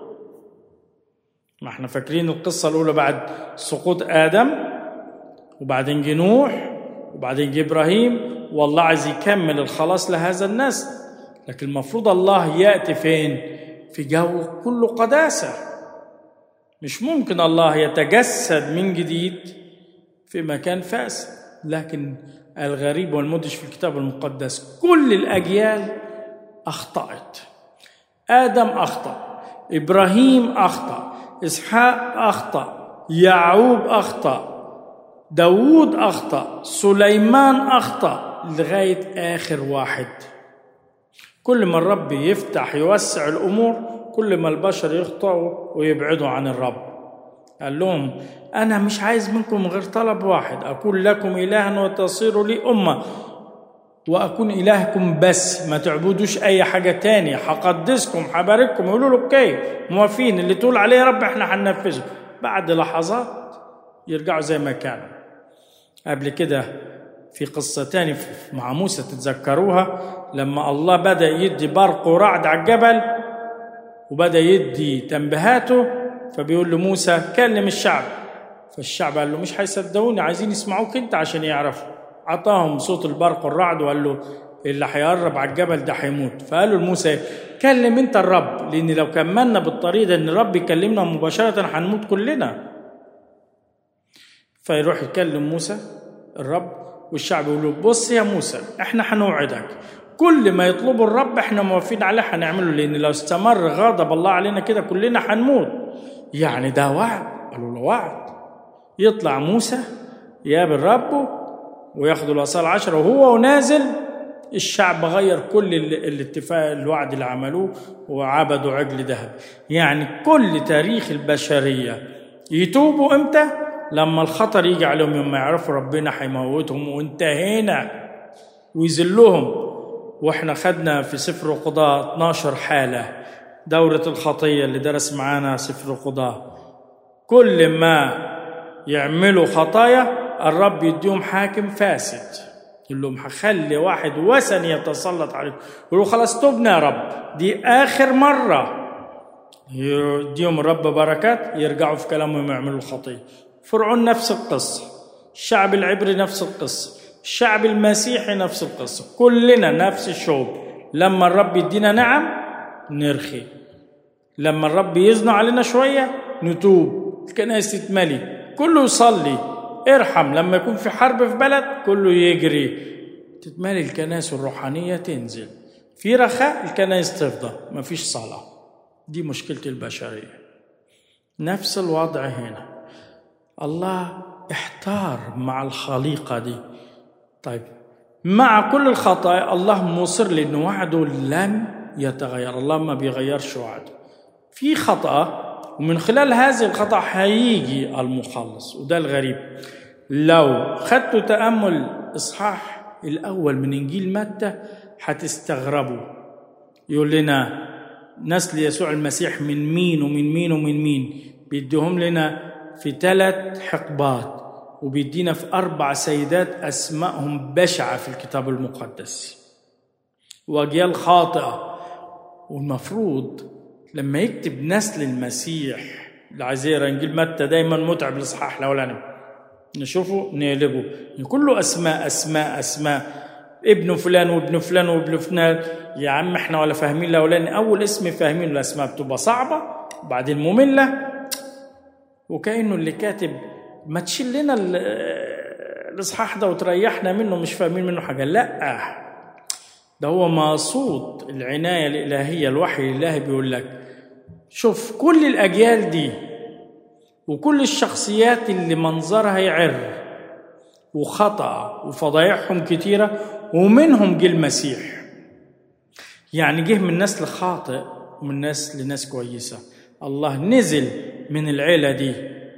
ما احنا فاكرين القصه الاولى بعد سقوط ادم وبعدين جه نوح وبعدين جه ابراهيم والله عايز يكمل الخلاص لهذا النسل لكن المفروض الله ياتي فين في جو كله قداسه مش ممكن الله يتجسد من جديد في مكان فاسد لكن الغريب والمدهش في الكتاب المقدس كل الاجيال اخطات ادم اخطا ابراهيم اخطا اسحاق اخطا يعقوب اخطا داوود اخطا سليمان اخطا لغايه اخر واحد كل ما الرب يفتح يوسع الامور كل ما البشر يخطئوا ويبعدوا عن الرب قال لهم انا مش عايز منكم غير طلب واحد اكون لكم الها وتصيروا لي امه واكون الهكم بس ما تعبدوش اي حاجه تانية هقدسكم هبارككم يقولوا له اوكي موافقين اللي تقول عليه يا رب احنا هننفذه بعد لحظات يرجعوا زي ما كانوا قبل كده في قصة تاني مع موسى تتذكروها لما الله بدأ يدي برق ورعد على الجبل وبدأ يدي تنبيهاته فبيقول لموسى كلم الشعب فالشعب قال له مش هيصدقوني عايزين يسمعوك انت عشان يعرفوا عطاهم صوت البرق والرعد وقال له اللي هيقرب على الجبل ده هيموت فقالوا لموسى كلم انت الرب لان لو كملنا بالطريقه ان الرب يكلمنا مباشره هنموت كلنا فيروح يكلم موسى الرب والشعب يقول له بص يا موسى احنا هنوعدك كل ما يطلبه الرب احنا موافقين عليه هنعمله لان لو استمر غضب الله علينا كده كلنا هنموت يعني ده وعد قالوا له وعد يطلع موسى يقابل ربه وياخدوا الوصايا العشرة وهو ونازل الشعب غير كل الاتفاق الوعد اللي عملوه وعبدوا عجل ذهب يعني كل تاريخ البشرية يتوبوا امتى لما الخطر يجي عليهم يوم ما يعرفوا ربنا هيموتهم وانتهينا ويذلهم واحنا خدنا في سفر القضاء 12 حالة دورة الخطية اللي درس معانا سفر القضاء كل ما يعملوا خطايا الرب يديهم حاكم فاسد يقول لهم هخلي واحد وثن يتسلط عليكم يقولوا خلاص تبنا يا رب دي آخر مرة يديهم الرب بركات يرجعوا في كلامهم يعملوا الخطية فرعون نفس القصة الشعب العبري نفس القصة الشعب المسيحي نفس القصة كلنا نفس الشعوب لما الرب يدينا نعم نرخي لما الرب يزنوا علينا شوية نتوب الكنائس تتملي كله يصلي ارحم لما يكون في حرب في بلد كله يجري تتملي الكنائس الروحانية تنزل في رخاء الكنائس تفضى مفيش صلاة دي مشكلة البشرية نفس الوضع هنا الله احتار مع الخليقة دي طيب مع كل الخطايا الله مصر لأن وعده لم يتغير الله ما بيغيرش وعده في خطأ ومن خلال هذه الخطأ هيجي المخلص وده الغريب لو خدتوا تأمل إصحاح الأول من إنجيل متى هتستغربوا يقول لنا نسل يسوع المسيح من مين ومن مين ومن مين بيديهم لنا في ثلاث حقبات وبيدينا في أربع سيدات أسمائهم بشعة في الكتاب المقدس وأجيال خاطئة والمفروض لما يكتب نسل المسيح العزيرة إنجيل متى دايما متعب الإصحاح الأولاني نشوفه نقلبه كله أسماء أسماء أسماء ابن فلان وابن فلان وابن فلان يا عم احنا ولا فاهمين الاولاني اول اسم فاهمين الاسماء بتبقى صعبه وبعدين ممله وكانه اللي كاتب ما تشيل لنا الاصحاح ده وتريحنا منه مش فاهمين منه حاجه لا ده هو مقصود العنايه الالهيه الوحي الالهي بيقول لك شوف كل الاجيال دي وكل الشخصيات اللي منظرها يعر وخطأ وفضايحهم كتيرة ومنهم جه المسيح يعني جه من نسل خاطئ ومن نسل ناس كويسة الله نزل من العيلة دي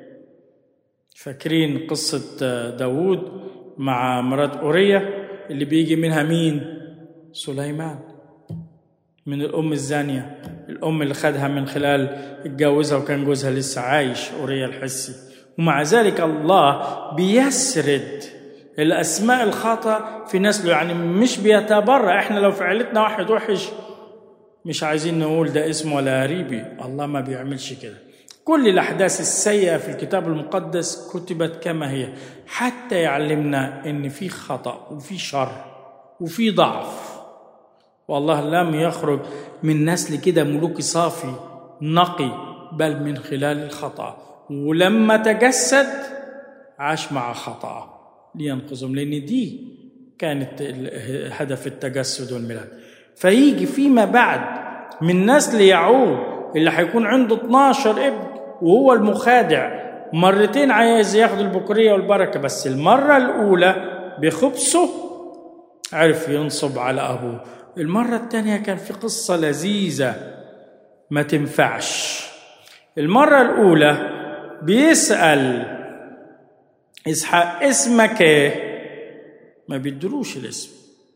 فاكرين قصة داوود مع مرات أورية اللي بيجي منها مين سليمان من الأم الزانية الأم اللي خدها من خلال اتجوزها وكان جوزها لسه عايش أورية الحسي ومع ذلك الله بيسرد الاسماء الخطا في نسله يعني مش بيتبرع احنا لو في عيلتنا واحد وحش مش عايزين نقول ده اسمه ولا قريبي الله ما بيعملش كده كل الاحداث السيئه في الكتاب المقدس كتبت كما هي حتى يعلمنا ان في خطا وفي شر وفي ضعف والله لم يخرج من نسل كده ملوكي صافي نقي بل من خلال الخطا ولما تجسد عاش مع خطأ لينقذهم لأن دي كانت هدف التجسد والميلاد فيجي فيما بعد من نسل يعقوب اللي هيكون عنده 12 ابن وهو المخادع مرتين عايز ياخد البكورية والبركة بس المرة الأولى بخبثه عرف ينصب على أبوه المرة الثانية كان في قصة لذيذة ما تنفعش المرة الأولى بيسأل إسحاق اسمك إيه؟ ما بيدروش الاسم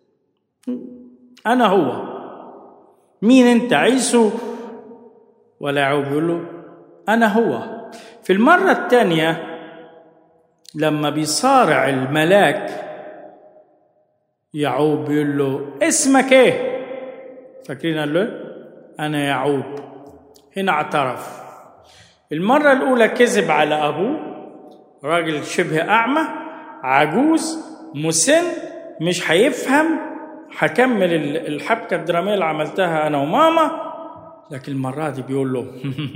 أنا هو مين أنت عيسو ولا يعقوب يقول له أنا هو في المرة الثانية لما بيصارع الملاك يعقوب بيقول له اسمك ايه فاكرين قال له انا يعقوب هنا اعترف المرة الأولى كذب على أبوه راجل شبه أعمى عجوز مسن مش هيفهم هكمل الحبكة الدرامية اللي عملتها أنا وماما لكن المرة دي بيقول له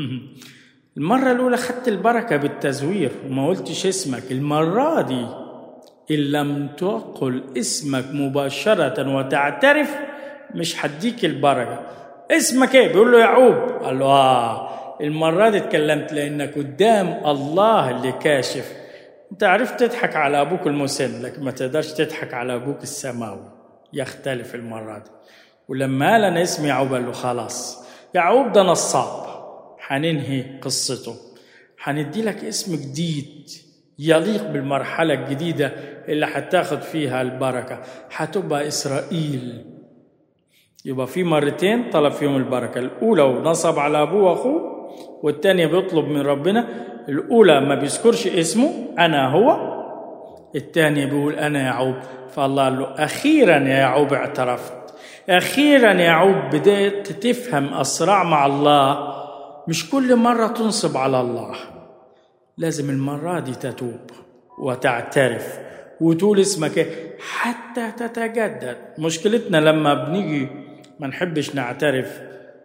المرة الأولى خدت البركة بالتزوير وما قلتش اسمك المرة دي إن لم تقل اسمك مباشرة وتعترف مش هديك البركة اسمك ايه بيقول له يعقوب قال له اه المرة دي اتكلمت لأنك قدام الله اللي كاشف انت عرفت تضحك على أبوك المسن لكن ما تقدرش تضحك على أبوك السماوي يختلف المرة دي ولما قال أنا اسمي يعقوب قال له خلاص يعقوب ده نصاب هننهي قصته هندي لك اسم جديد يليق بالمرحلة الجديدة اللي هتاخد فيها البركة هتبقى إسرائيل يبقى في مرتين طلب فيهم البركة الأولى ونصب على أبوه وأخوه والتانية بيطلب من ربنا الأولى ما بيذكرش اسمه أنا هو الثانية بيقول أنا يعقوب فالله قال له أخيرا يا يعقوب اعترفت أخيرا يا يعقوب بدأت تفهم أسرع مع الله مش كل مرة تنصب على الله لازم المرة دي تتوب وتعترف وتقول اسمك حتى تتجدد مشكلتنا لما بنيجي ما نحبش نعترف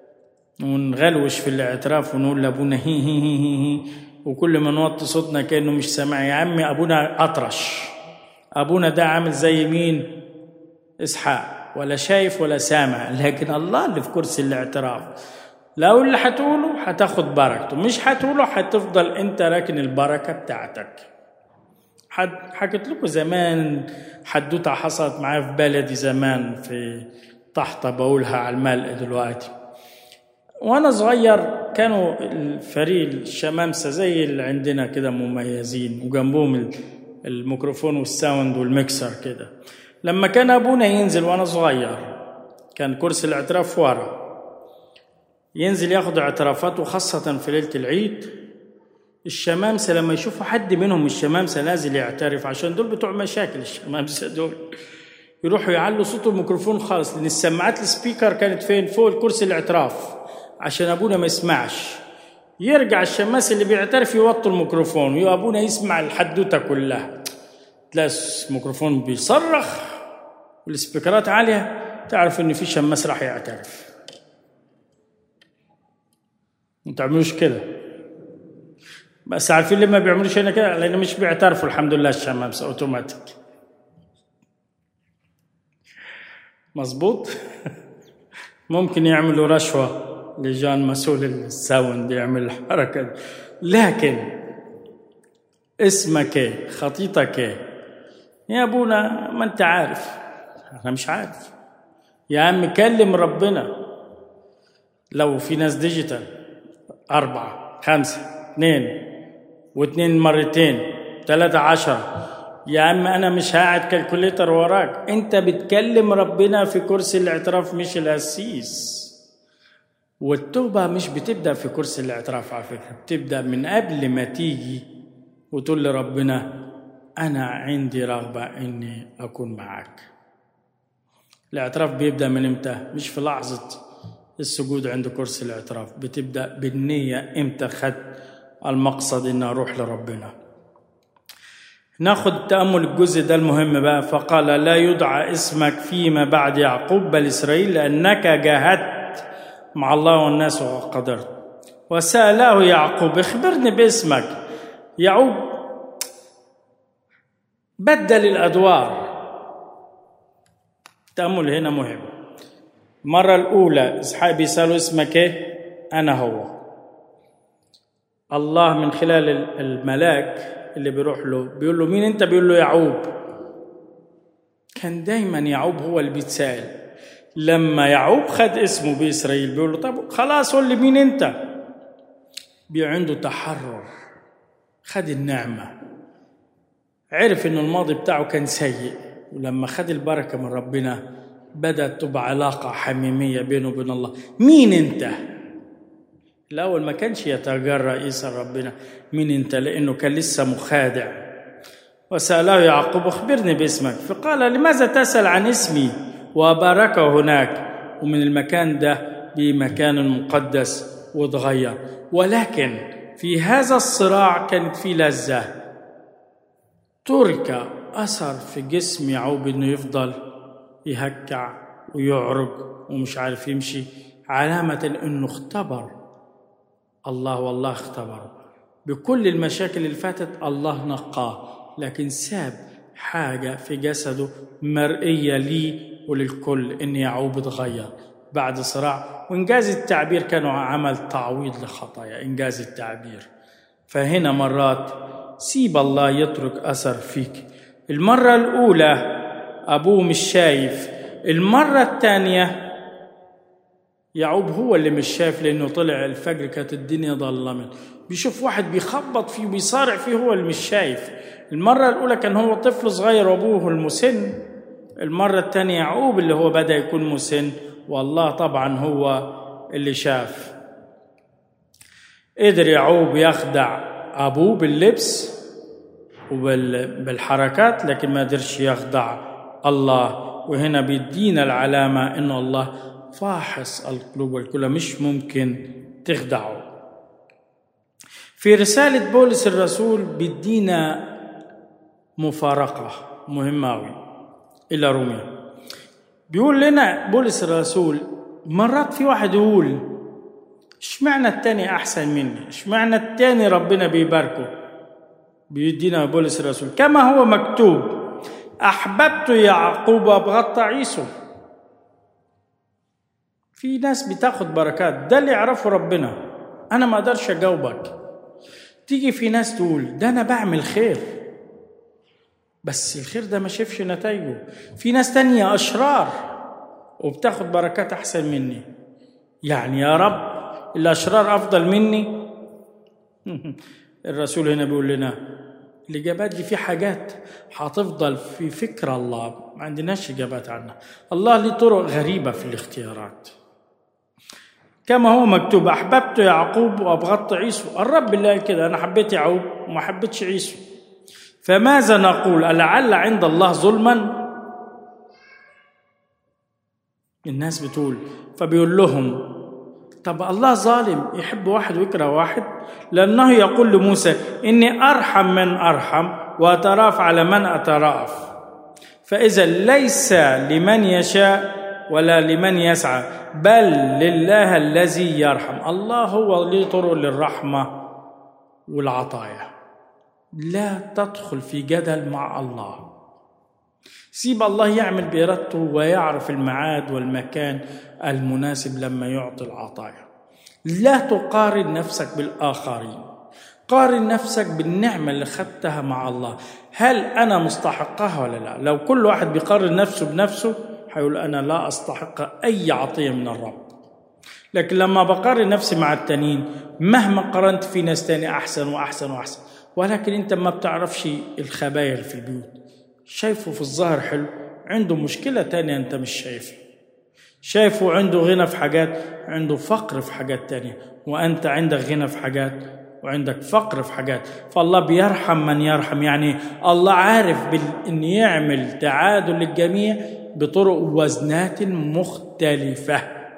ونغلوش في الاعتراف ونقول لابونا هي هي هي هي, هي وكل ما نوطي صوتنا كانه مش سامع يا عمي ابونا اطرش ابونا ده عامل زي مين اسحاق ولا شايف ولا سامع لكن الله اللي في كرسي الاعتراف لو اللي هتقوله هتاخد بركته مش هتقوله هتفضل انت راكن البركه بتاعتك حكيت لكم زمان حدوته حصلت معايا في بلدي زمان في طحطة بقولها على الملء دلوقتي وانا صغير كانوا الفريق الشمامسه زي اللي عندنا كده مميزين وجنبهم الميكروفون والساوند والميكسر كده لما كان ابونا ينزل وانا صغير كان كرسي الاعتراف ورا ينزل ياخد اعترافاته خاصة في ليلة العيد الشمامسة لما يشوفوا حد منهم الشمامسة نازل يعترف عشان دول بتوع مشاكل الشمامسة دول يروحوا يعلوا صوت الميكروفون خالص لأن السماعات السبيكر كانت فين فوق الكرسي الاعتراف عشان أبونا ما يسمعش يرجع الشماس اللي بيعترف يوطي الميكروفون وأبونا يسمع الحدوتة كلها تلاقي الميكروفون بيصرخ والسبيكرات عالية تعرف إن في شماس راح يعترف ما تعملوش كده بس عارفين ليه ما بيعملوش هنا كده لان مش بيعترفوا الحمد لله الشمامسه اوتوماتيك مظبوط ممكن يعملوا رشوه لجان مسؤول الساوند يعمل الحركه دي لكن اسمك ايه خطيتك ايه يا ابونا ما انت عارف انا مش عارف يا عم كلم ربنا لو في ناس ديجيتال أربعة خمسة اثنين واثنين مرتين ثلاثة عشر يا عم أنا مش هقعد كالكوليتر وراك أنت بتكلم ربنا في كرسي الاعتراف مش الأسيس والتوبة مش بتبدأ في كرسي الاعتراف على فكرة بتبدأ من قبل ما تيجي وتقول لربنا أنا عندي رغبة إني أكون معك الاعتراف بيبدأ من إمتى؟ مش في لحظة السجود عند كرسي الاعتراف بتبدأ بالنية إمتى خدت المقصد إن أروح لربنا ناخد تأمل الجزء ده المهم بقى فقال لا يدعى اسمك فيما بعد يعقوب بل إسرائيل لأنك جاهدت مع الله والناس وقدرت وسأله يعقوب اخبرني باسمك يعقوب بدل الأدوار التأمل هنا مهم المرة الأولى إسحاق بيسأله اسمك إيه؟ أنا هو الله من خلال الملاك اللي بيروح له بيقول له مين أنت؟ بيقول له يعقوب كان دايما يعقوب هو اللي بيتسأل لما يعقوب خد اسمه بإسرائيل بيقول له طب خلاص قول لي مين أنت؟ بي عنده تحرر خد النعمة عرف إن الماضي بتاعه كان سيء ولما خد البركة من ربنا بدأت تبقى علاقة حميمية بينه وبين الله مين أنت؟ الأول ما كانش يتجرأ يسأل ربنا مين أنت لأنه كان لسه مخادع وسأله يعقوب اخبرني باسمك فقال لماذا تسأل عن اسمي وباركه هناك ومن المكان ده بمكان مقدس وتغير ولكن في هذا الصراع كانت في لذة ترك أثر في جسم يعقوب إنه يفضل يهكع ويعرج ومش عارف يمشي علامة إنه اختبر الله والله اختبره بكل المشاكل اللي فاتت الله نقاه لكن ساب حاجة في جسده مرئية لي وللكل إن يعقوب اتغير بعد صراع وإنجاز التعبير كانوا عمل تعويض لخطايا إنجاز التعبير فهنا مرات سيب الله يترك أثر فيك المرة الأولى أبوه مش شايف المرة الثانية يعقوب هو اللي مش شايف لأنه طلع الفجر كانت الدنيا ظلمت بيشوف واحد بيخبط فيه وبيصارع فيه هو اللي مش شايف المرة الأولى كان هو طفل صغير وأبوه المسن المرة الثانية يعقوب اللي هو بدأ يكون مسن والله طبعا هو اللي شاف قدر يعقوب يخدع أبوه باللبس وبالحركات لكن ما قدرش يخدع الله وهنا بيدينا العلامة إنه الله فاحص القلوب والكلى مش ممكن تخدعه في رسالة بولس الرسول بيدينا مفارقة مهمة أوي إلى روميا بيقول لنا بولس الرسول مرات في واحد يقول اشمعنى التاني أحسن مني اشمعنى التاني ربنا بيباركه بيدينا بولس الرسول كما هو مكتوب أحببت يعقوب وأبغضت عيسو في ناس بتاخد بركات ده اللي يعرفه ربنا أنا ما أقدرش أجاوبك تيجي في ناس تقول ده أنا بعمل خير بس الخير ده ما شافش نتائجه في ناس تانية أشرار وبتاخد بركات أحسن مني يعني يا رب الأشرار أفضل مني الرسول هنا بيقول لنا الإجابات دي في حاجات هتفضل في فكر الله ما عندناش إجابات عنها الله ليه طرق غريبة في الاختيارات كما هو مكتوب أحببت يعقوب وأبغضت عيسو الرب اللي قال كده أنا حبيت يعقوب وما حبيتش عيسو فماذا نقول ألعل عند الله ظلما الناس بتقول فبيقول لهم طب الله ظالم يحب واحد ويكره واحد لأنه يقول لموسى إني أرحم من أرحم وأتراف على من أتراف فإذا ليس لمن يشاء ولا لمن يسعى بل لله الذي يرحم الله هو اللي طرق للرحمة والعطايا لا تدخل في جدل مع الله سيب الله يعمل بإرادته ويعرف الميعاد والمكان المناسب لما يعطي العطايا لا تقارن نفسك بالآخرين قارن نفسك بالنعمة اللي خدتها مع الله هل أنا مستحقها ولا لا لو كل واحد بيقارن نفسه بنفسه هيقول أنا لا أستحق أي عطية من الرب لكن لما بقارن نفسي مع التانيين مهما قارنت في ناس تاني أحسن وأحسن وأحسن ولكن أنت ما بتعرفش الخبايا اللي في البيوت شايفه في الظاهر حلو عنده مشكلة تانية أنت مش شايفها شايفه عنده غنى في حاجات عنده فقر في حاجات تانية وأنت عندك غنى في حاجات وعندك فقر في حاجات فالله بيرحم من يرحم يعني الله عارف بال... ان يعمل تعادل للجميع بطرق وزنات مختلفة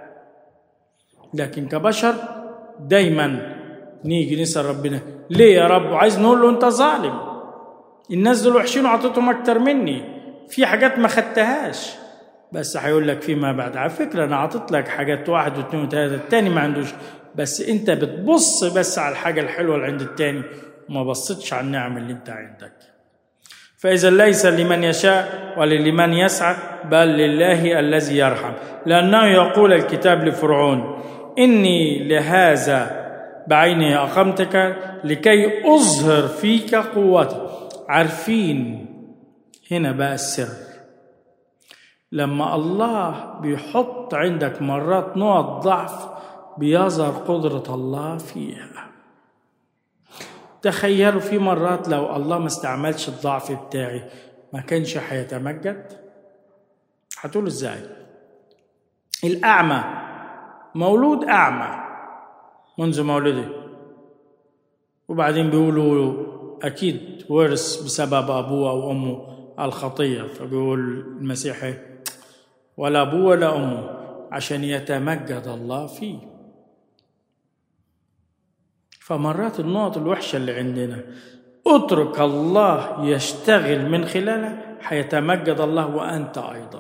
لكن كبشر دايما نيجي نسأل ربنا ليه يا رب عايز نقول له انت ظالم الناس دول وحشين وعطيتهم اكتر مني في حاجات ما خدتهاش بس هيقول لك فيما بعد على فكرة أنا عطيت لك حاجات واحد واثنين وثلاثة التاني ما عندوش بس أنت بتبص بس على الحاجة الحلوة اللي عند التاني وما بصيتش على النعم اللي أنت عندك فإذا ليس لمن يشاء ولمن يسعى بل لله الذي يرحم لأنه يقول الكتاب لفرعون إني لهذا بعيني أقمتك لكي أظهر فيك قوتي عارفين هنا بقى السر لما الله بيحط عندك مرات نقط ضعف بيظهر قدرة الله فيها تخيلوا في مرات لو الله ما استعملش الضعف بتاعي ما كانش هيتمجد هتقول ازاي الأعمى مولود أعمى منذ مولده وبعدين بيقولوا أكيد ورث بسبب أبوه أو أمه الخطية فبيقول المسيح ولا أبوه ولا أمه عشان يتمجد الله فيه فمرات النقط الوحشة اللي عندنا اترك الله يشتغل من خلالها حيتمجد الله وأنت أيضا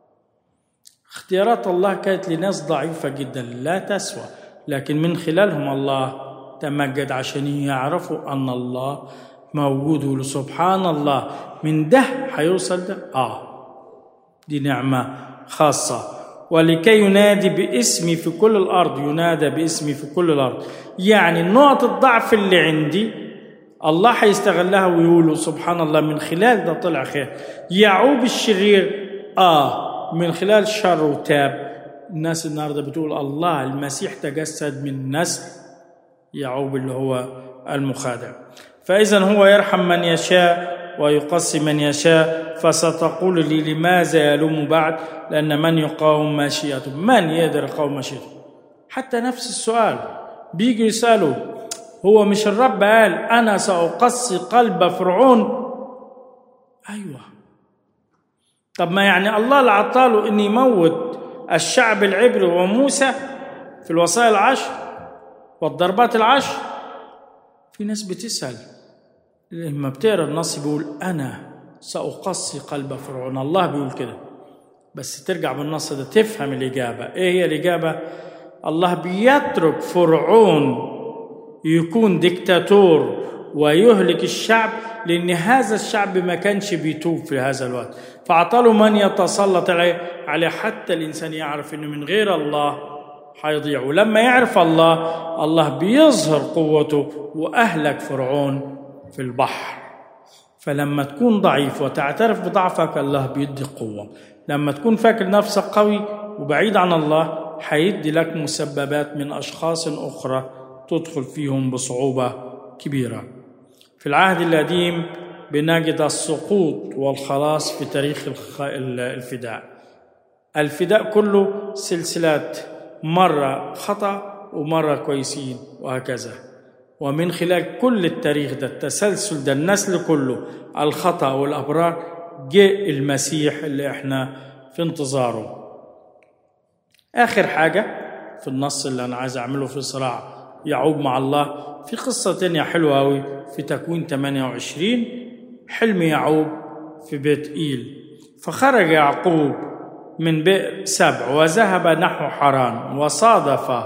اختيارات الله كانت لناس ضعيفة جدا لا تسوى لكن من خلالهم الله تمجد عشان يعرفوا أن الله موجود ويقولوا سبحان الله من ده هيوصل ده آه دي نعمة خاصة ولكي ينادي باسمي في كل الأرض ينادى باسمي في كل الأرض يعني نقط الضعف اللي عندي الله هيستغلها ويقولوا سبحان الله من خلال ده طلع خير يعوب الشرير آه من خلال شر وتاب الناس النهارده بتقول الله المسيح تجسد من نسل يعوب اللي هو المخادع فإذا هو يرحم من يشاء ويقصي من يشاء فستقول لي لماذا يلوم بعد لأن من يقاوم مشيئته من يقدر يقاوم مشيئته حتى نفس السؤال بيجي يسألوا هو مش الرب قال أنا سأقصي قلب فرعون أيوة طب ما يعني الله اللي عطاله أن يموت الشعب العبري وموسى في الوصايا العشر والضربات العشر في ناس بتسأل لما بتقرا النص بيقول انا ساقصي قلب فرعون الله بيقول كده بس ترجع بالنص ده تفهم الاجابه ايه هي الاجابه الله بيترك فرعون يكون ديكتاتور ويهلك الشعب لان هذا الشعب ما كانش بيتوب في هذا الوقت فاعطاله من يتسلط عليه عليه حتى الانسان يعرف انه من غير الله حيضيع ولما يعرف الله الله بيظهر قوته واهلك فرعون في البحر فلما تكون ضعيف وتعترف بضعفك الله بيدي قوة لما تكون فاكر نفسك قوي وبعيد عن الله هيدي لك مسببات من أشخاص أخرى تدخل فيهم بصعوبة كبيرة في العهد القديم بنجد السقوط والخلاص في تاريخ الفداء الفداء كله سلسلات مرة خطأ ومرة كويسين وهكذا ومن خلال كل التاريخ ده التسلسل ده النسل كله الخطأ والأبرار جاء المسيح اللي احنا في انتظاره آخر حاجة في النص اللي أنا عايز أعمله في صراع يعوب مع الله في قصة تانية حلوة أوي في تكوين 28 حلم يعوب في بيت إيل فخرج يعقوب من بئر سبع وذهب نحو حران وصادف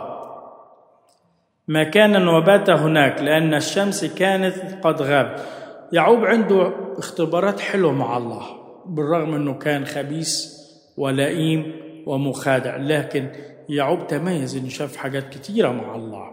مكانا وبات هناك لأن الشمس كانت قد غابت يعوب عنده اختبارات حلوة مع الله بالرغم أنه كان خبيث ولئيم ومخادع لكن يعوب تميز أنه شاف حاجات كتيرة مع الله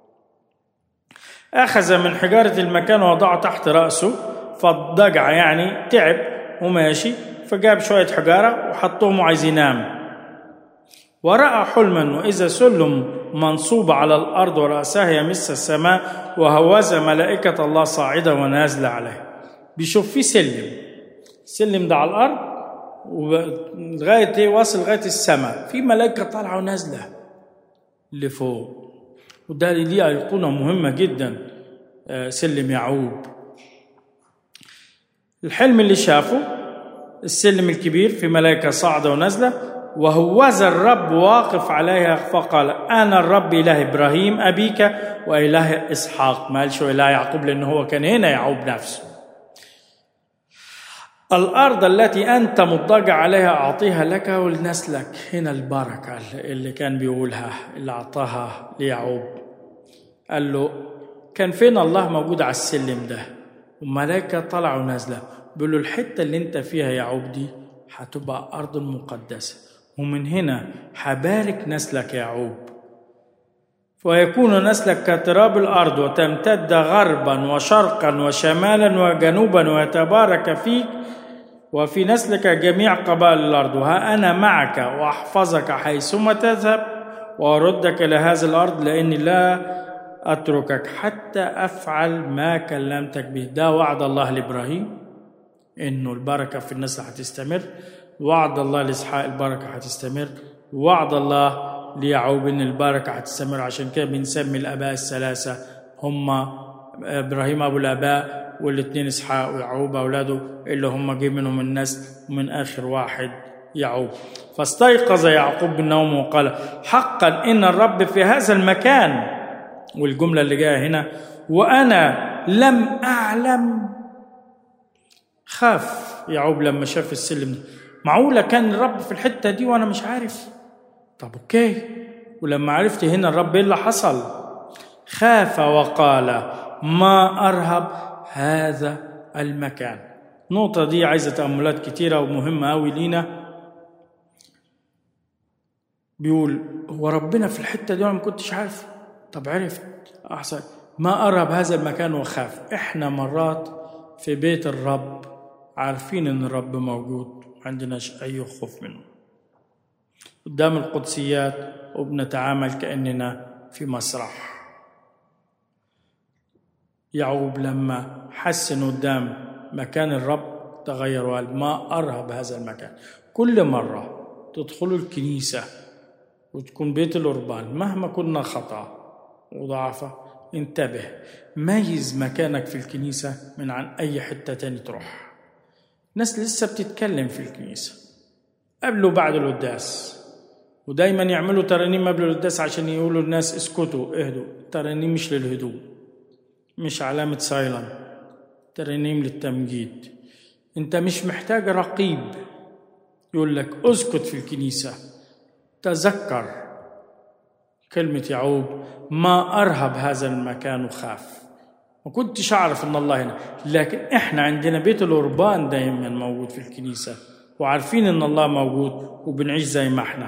أخذ من حجارة المكان ووضعه تحت رأسه فضجع يعني تعب وماشي فجاب شوية حجارة وحطهم وعايز ينام ورأى حلما وإذا سلم منصوب على الأرض ورأسها يمس السماء وهوذا ملائكة الله صاعدة ونازلة عليه بيشوف فيه سلم السلم ده على الأرض ولغاية إيه واصل لغاية السماء في ملائكة طالعة ونازلة لفوق وده ليه أيقونة مهمة جدا سلم يعقوب الحلم اللي شافه السلم الكبير في ملائكة صاعدة ونازلة وهوذا الرب واقف عليها فقال أنا الرب إله إبراهيم أبيك وإله إسحاق ما قالش إله يعقوب لأنه هو كان هنا يعقوب نفسه الأرض التي أنت مضطجع عليها أعطيها لك ولنسلك هنا البركة اللي كان بيقولها اللي أعطاها ليعقوب قال له كان فين الله موجود على السلم ده وملائكة طلعوا نازلة بيقولوا الحتة اللي انت فيها يا يعقوب دي هتبقى أرض مقدسة ومن هنا هبارك نسلك يا يعقوب ويكون نسلك كتراب الأرض وتمتد غربا وشرقا وشمالا وجنوبا ويتبارك فيك وفي نسلك جميع قبائل الأرض وها أنا معك وأحفظك حيثما تذهب وأردك إلى هذه الأرض لأني لا أتركك حتى أفعل ما كلمتك به ده وعد الله لإبراهيم إنه البركة في النسل هتستمر وعد الله لإسحاق البركة هتستمر وعد الله ليعقوب إن البركة هتستمر عشان كده بنسمي الآباء الثلاثة هم إبراهيم أبو الآباء والاثنين إسحاق ويعقوب أولاده اللي هم جه منهم النسل ومن آخر واحد يعقوب فاستيقظ يعقوب بالنوم وقال حقا إن الرب في هذا المكان والجملة اللي جاية هنا وأنا لم أعلم خاف يعقوب لما شاف السلم ده معقولة كان الرب في الحتة دي وأنا مش عارف طب أوكي ولما عرفت هنا الرب إيه اللي حصل خاف وقال ما أرهب هذا المكان النقطة دي عايزة تأملات كتيرة ومهمة أوي لينا بيقول هو ربنا في الحتة دي وأنا ما كنتش عارف طب عرفت أحسن ما أرهب هذا المكان وخاف إحنا مرات في بيت الرب عارفين إن الرب موجود عندناش أي خوف منه قدام القدسيات وبنتعامل كأننا في مسرح يعقوب لما حس إنه قدام مكان الرب تغير وقال ما أرهب هذا المكان كل مرة تدخلوا الكنيسة وتكون بيت القربان مهما كنا خطأ وضعفة انتبه ميز مكانك في الكنيسة من عن أي حتة تاني تروح ناس لسه بتتكلم في الكنيسة قبل وبعد القداس ودايما يعملوا ترانيم قبل القداس عشان يقولوا الناس اسكتوا اهدوا الترانيم مش للهدوء مش علامة سايلنت ترانيم للتمجيد انت مش محتاج رقيب يقول لك اسكت في الكنيسة تذكر كلمة يعقوب ما أرهب هذا المكان وخاف ما كنتش أعرف إن الله هنا لكن إحنا عندنا بيت القربان دايما موجود في الكنيسة وعارفين إن الله موجود وبنعيش زي ما إحنا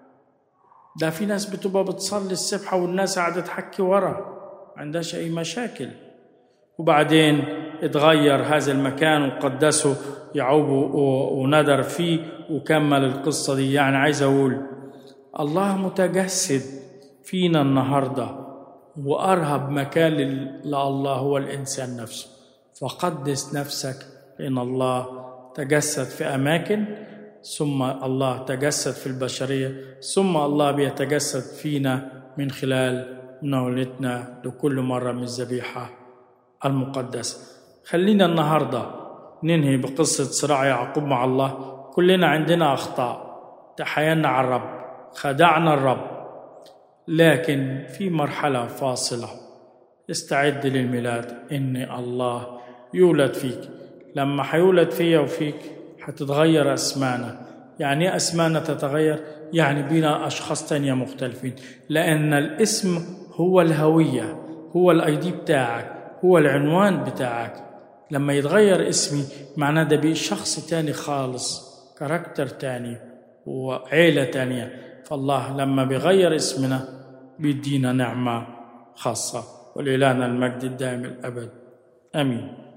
ده في ناس بتبقى بتصلي السبحة والناس قاعدة تحكي ورا ما عندهاش أي مشاكل وبعدين اتغير هذا المكان وقدسه يعقوب وندر فيه وكمل القصة دي يعني عايز أقول الله متجسد فينا النهارده وارهب مكان لله هو الانسان نفسه فقدس نفسك لان الله تجسد في اماكن ثم الله تجسد في البشريه ثم الله بيتجسد فينا من خلال مناولتنا لكل مره من الذبيحه المقدسه خلينا النهارده ننهي بقصه صراع يعقوب مع الله كلنا عندنا اخطاء تحايلنا على الرب خدعنا الرب لكن في مرحلة فاصلة استعد للميلاد إن الله يولد فيك لما حيولد فيا وفيك حتتغير أسمانا يعني إيه أسمانا تتغير يعني بينا أشخاص تانية مختلفين لأن الاسم هو الهوية هو الاي دي بتاعك هو العنوان بتاعك لما يتغير اسمي معناه ده بيه شخص تاني خالص كاركتر تاني وعيلة تانية فالله لما بيغير اسمنا بيدينا نعمة خاصة ولإلهنا المجد الدائم الأبد آمين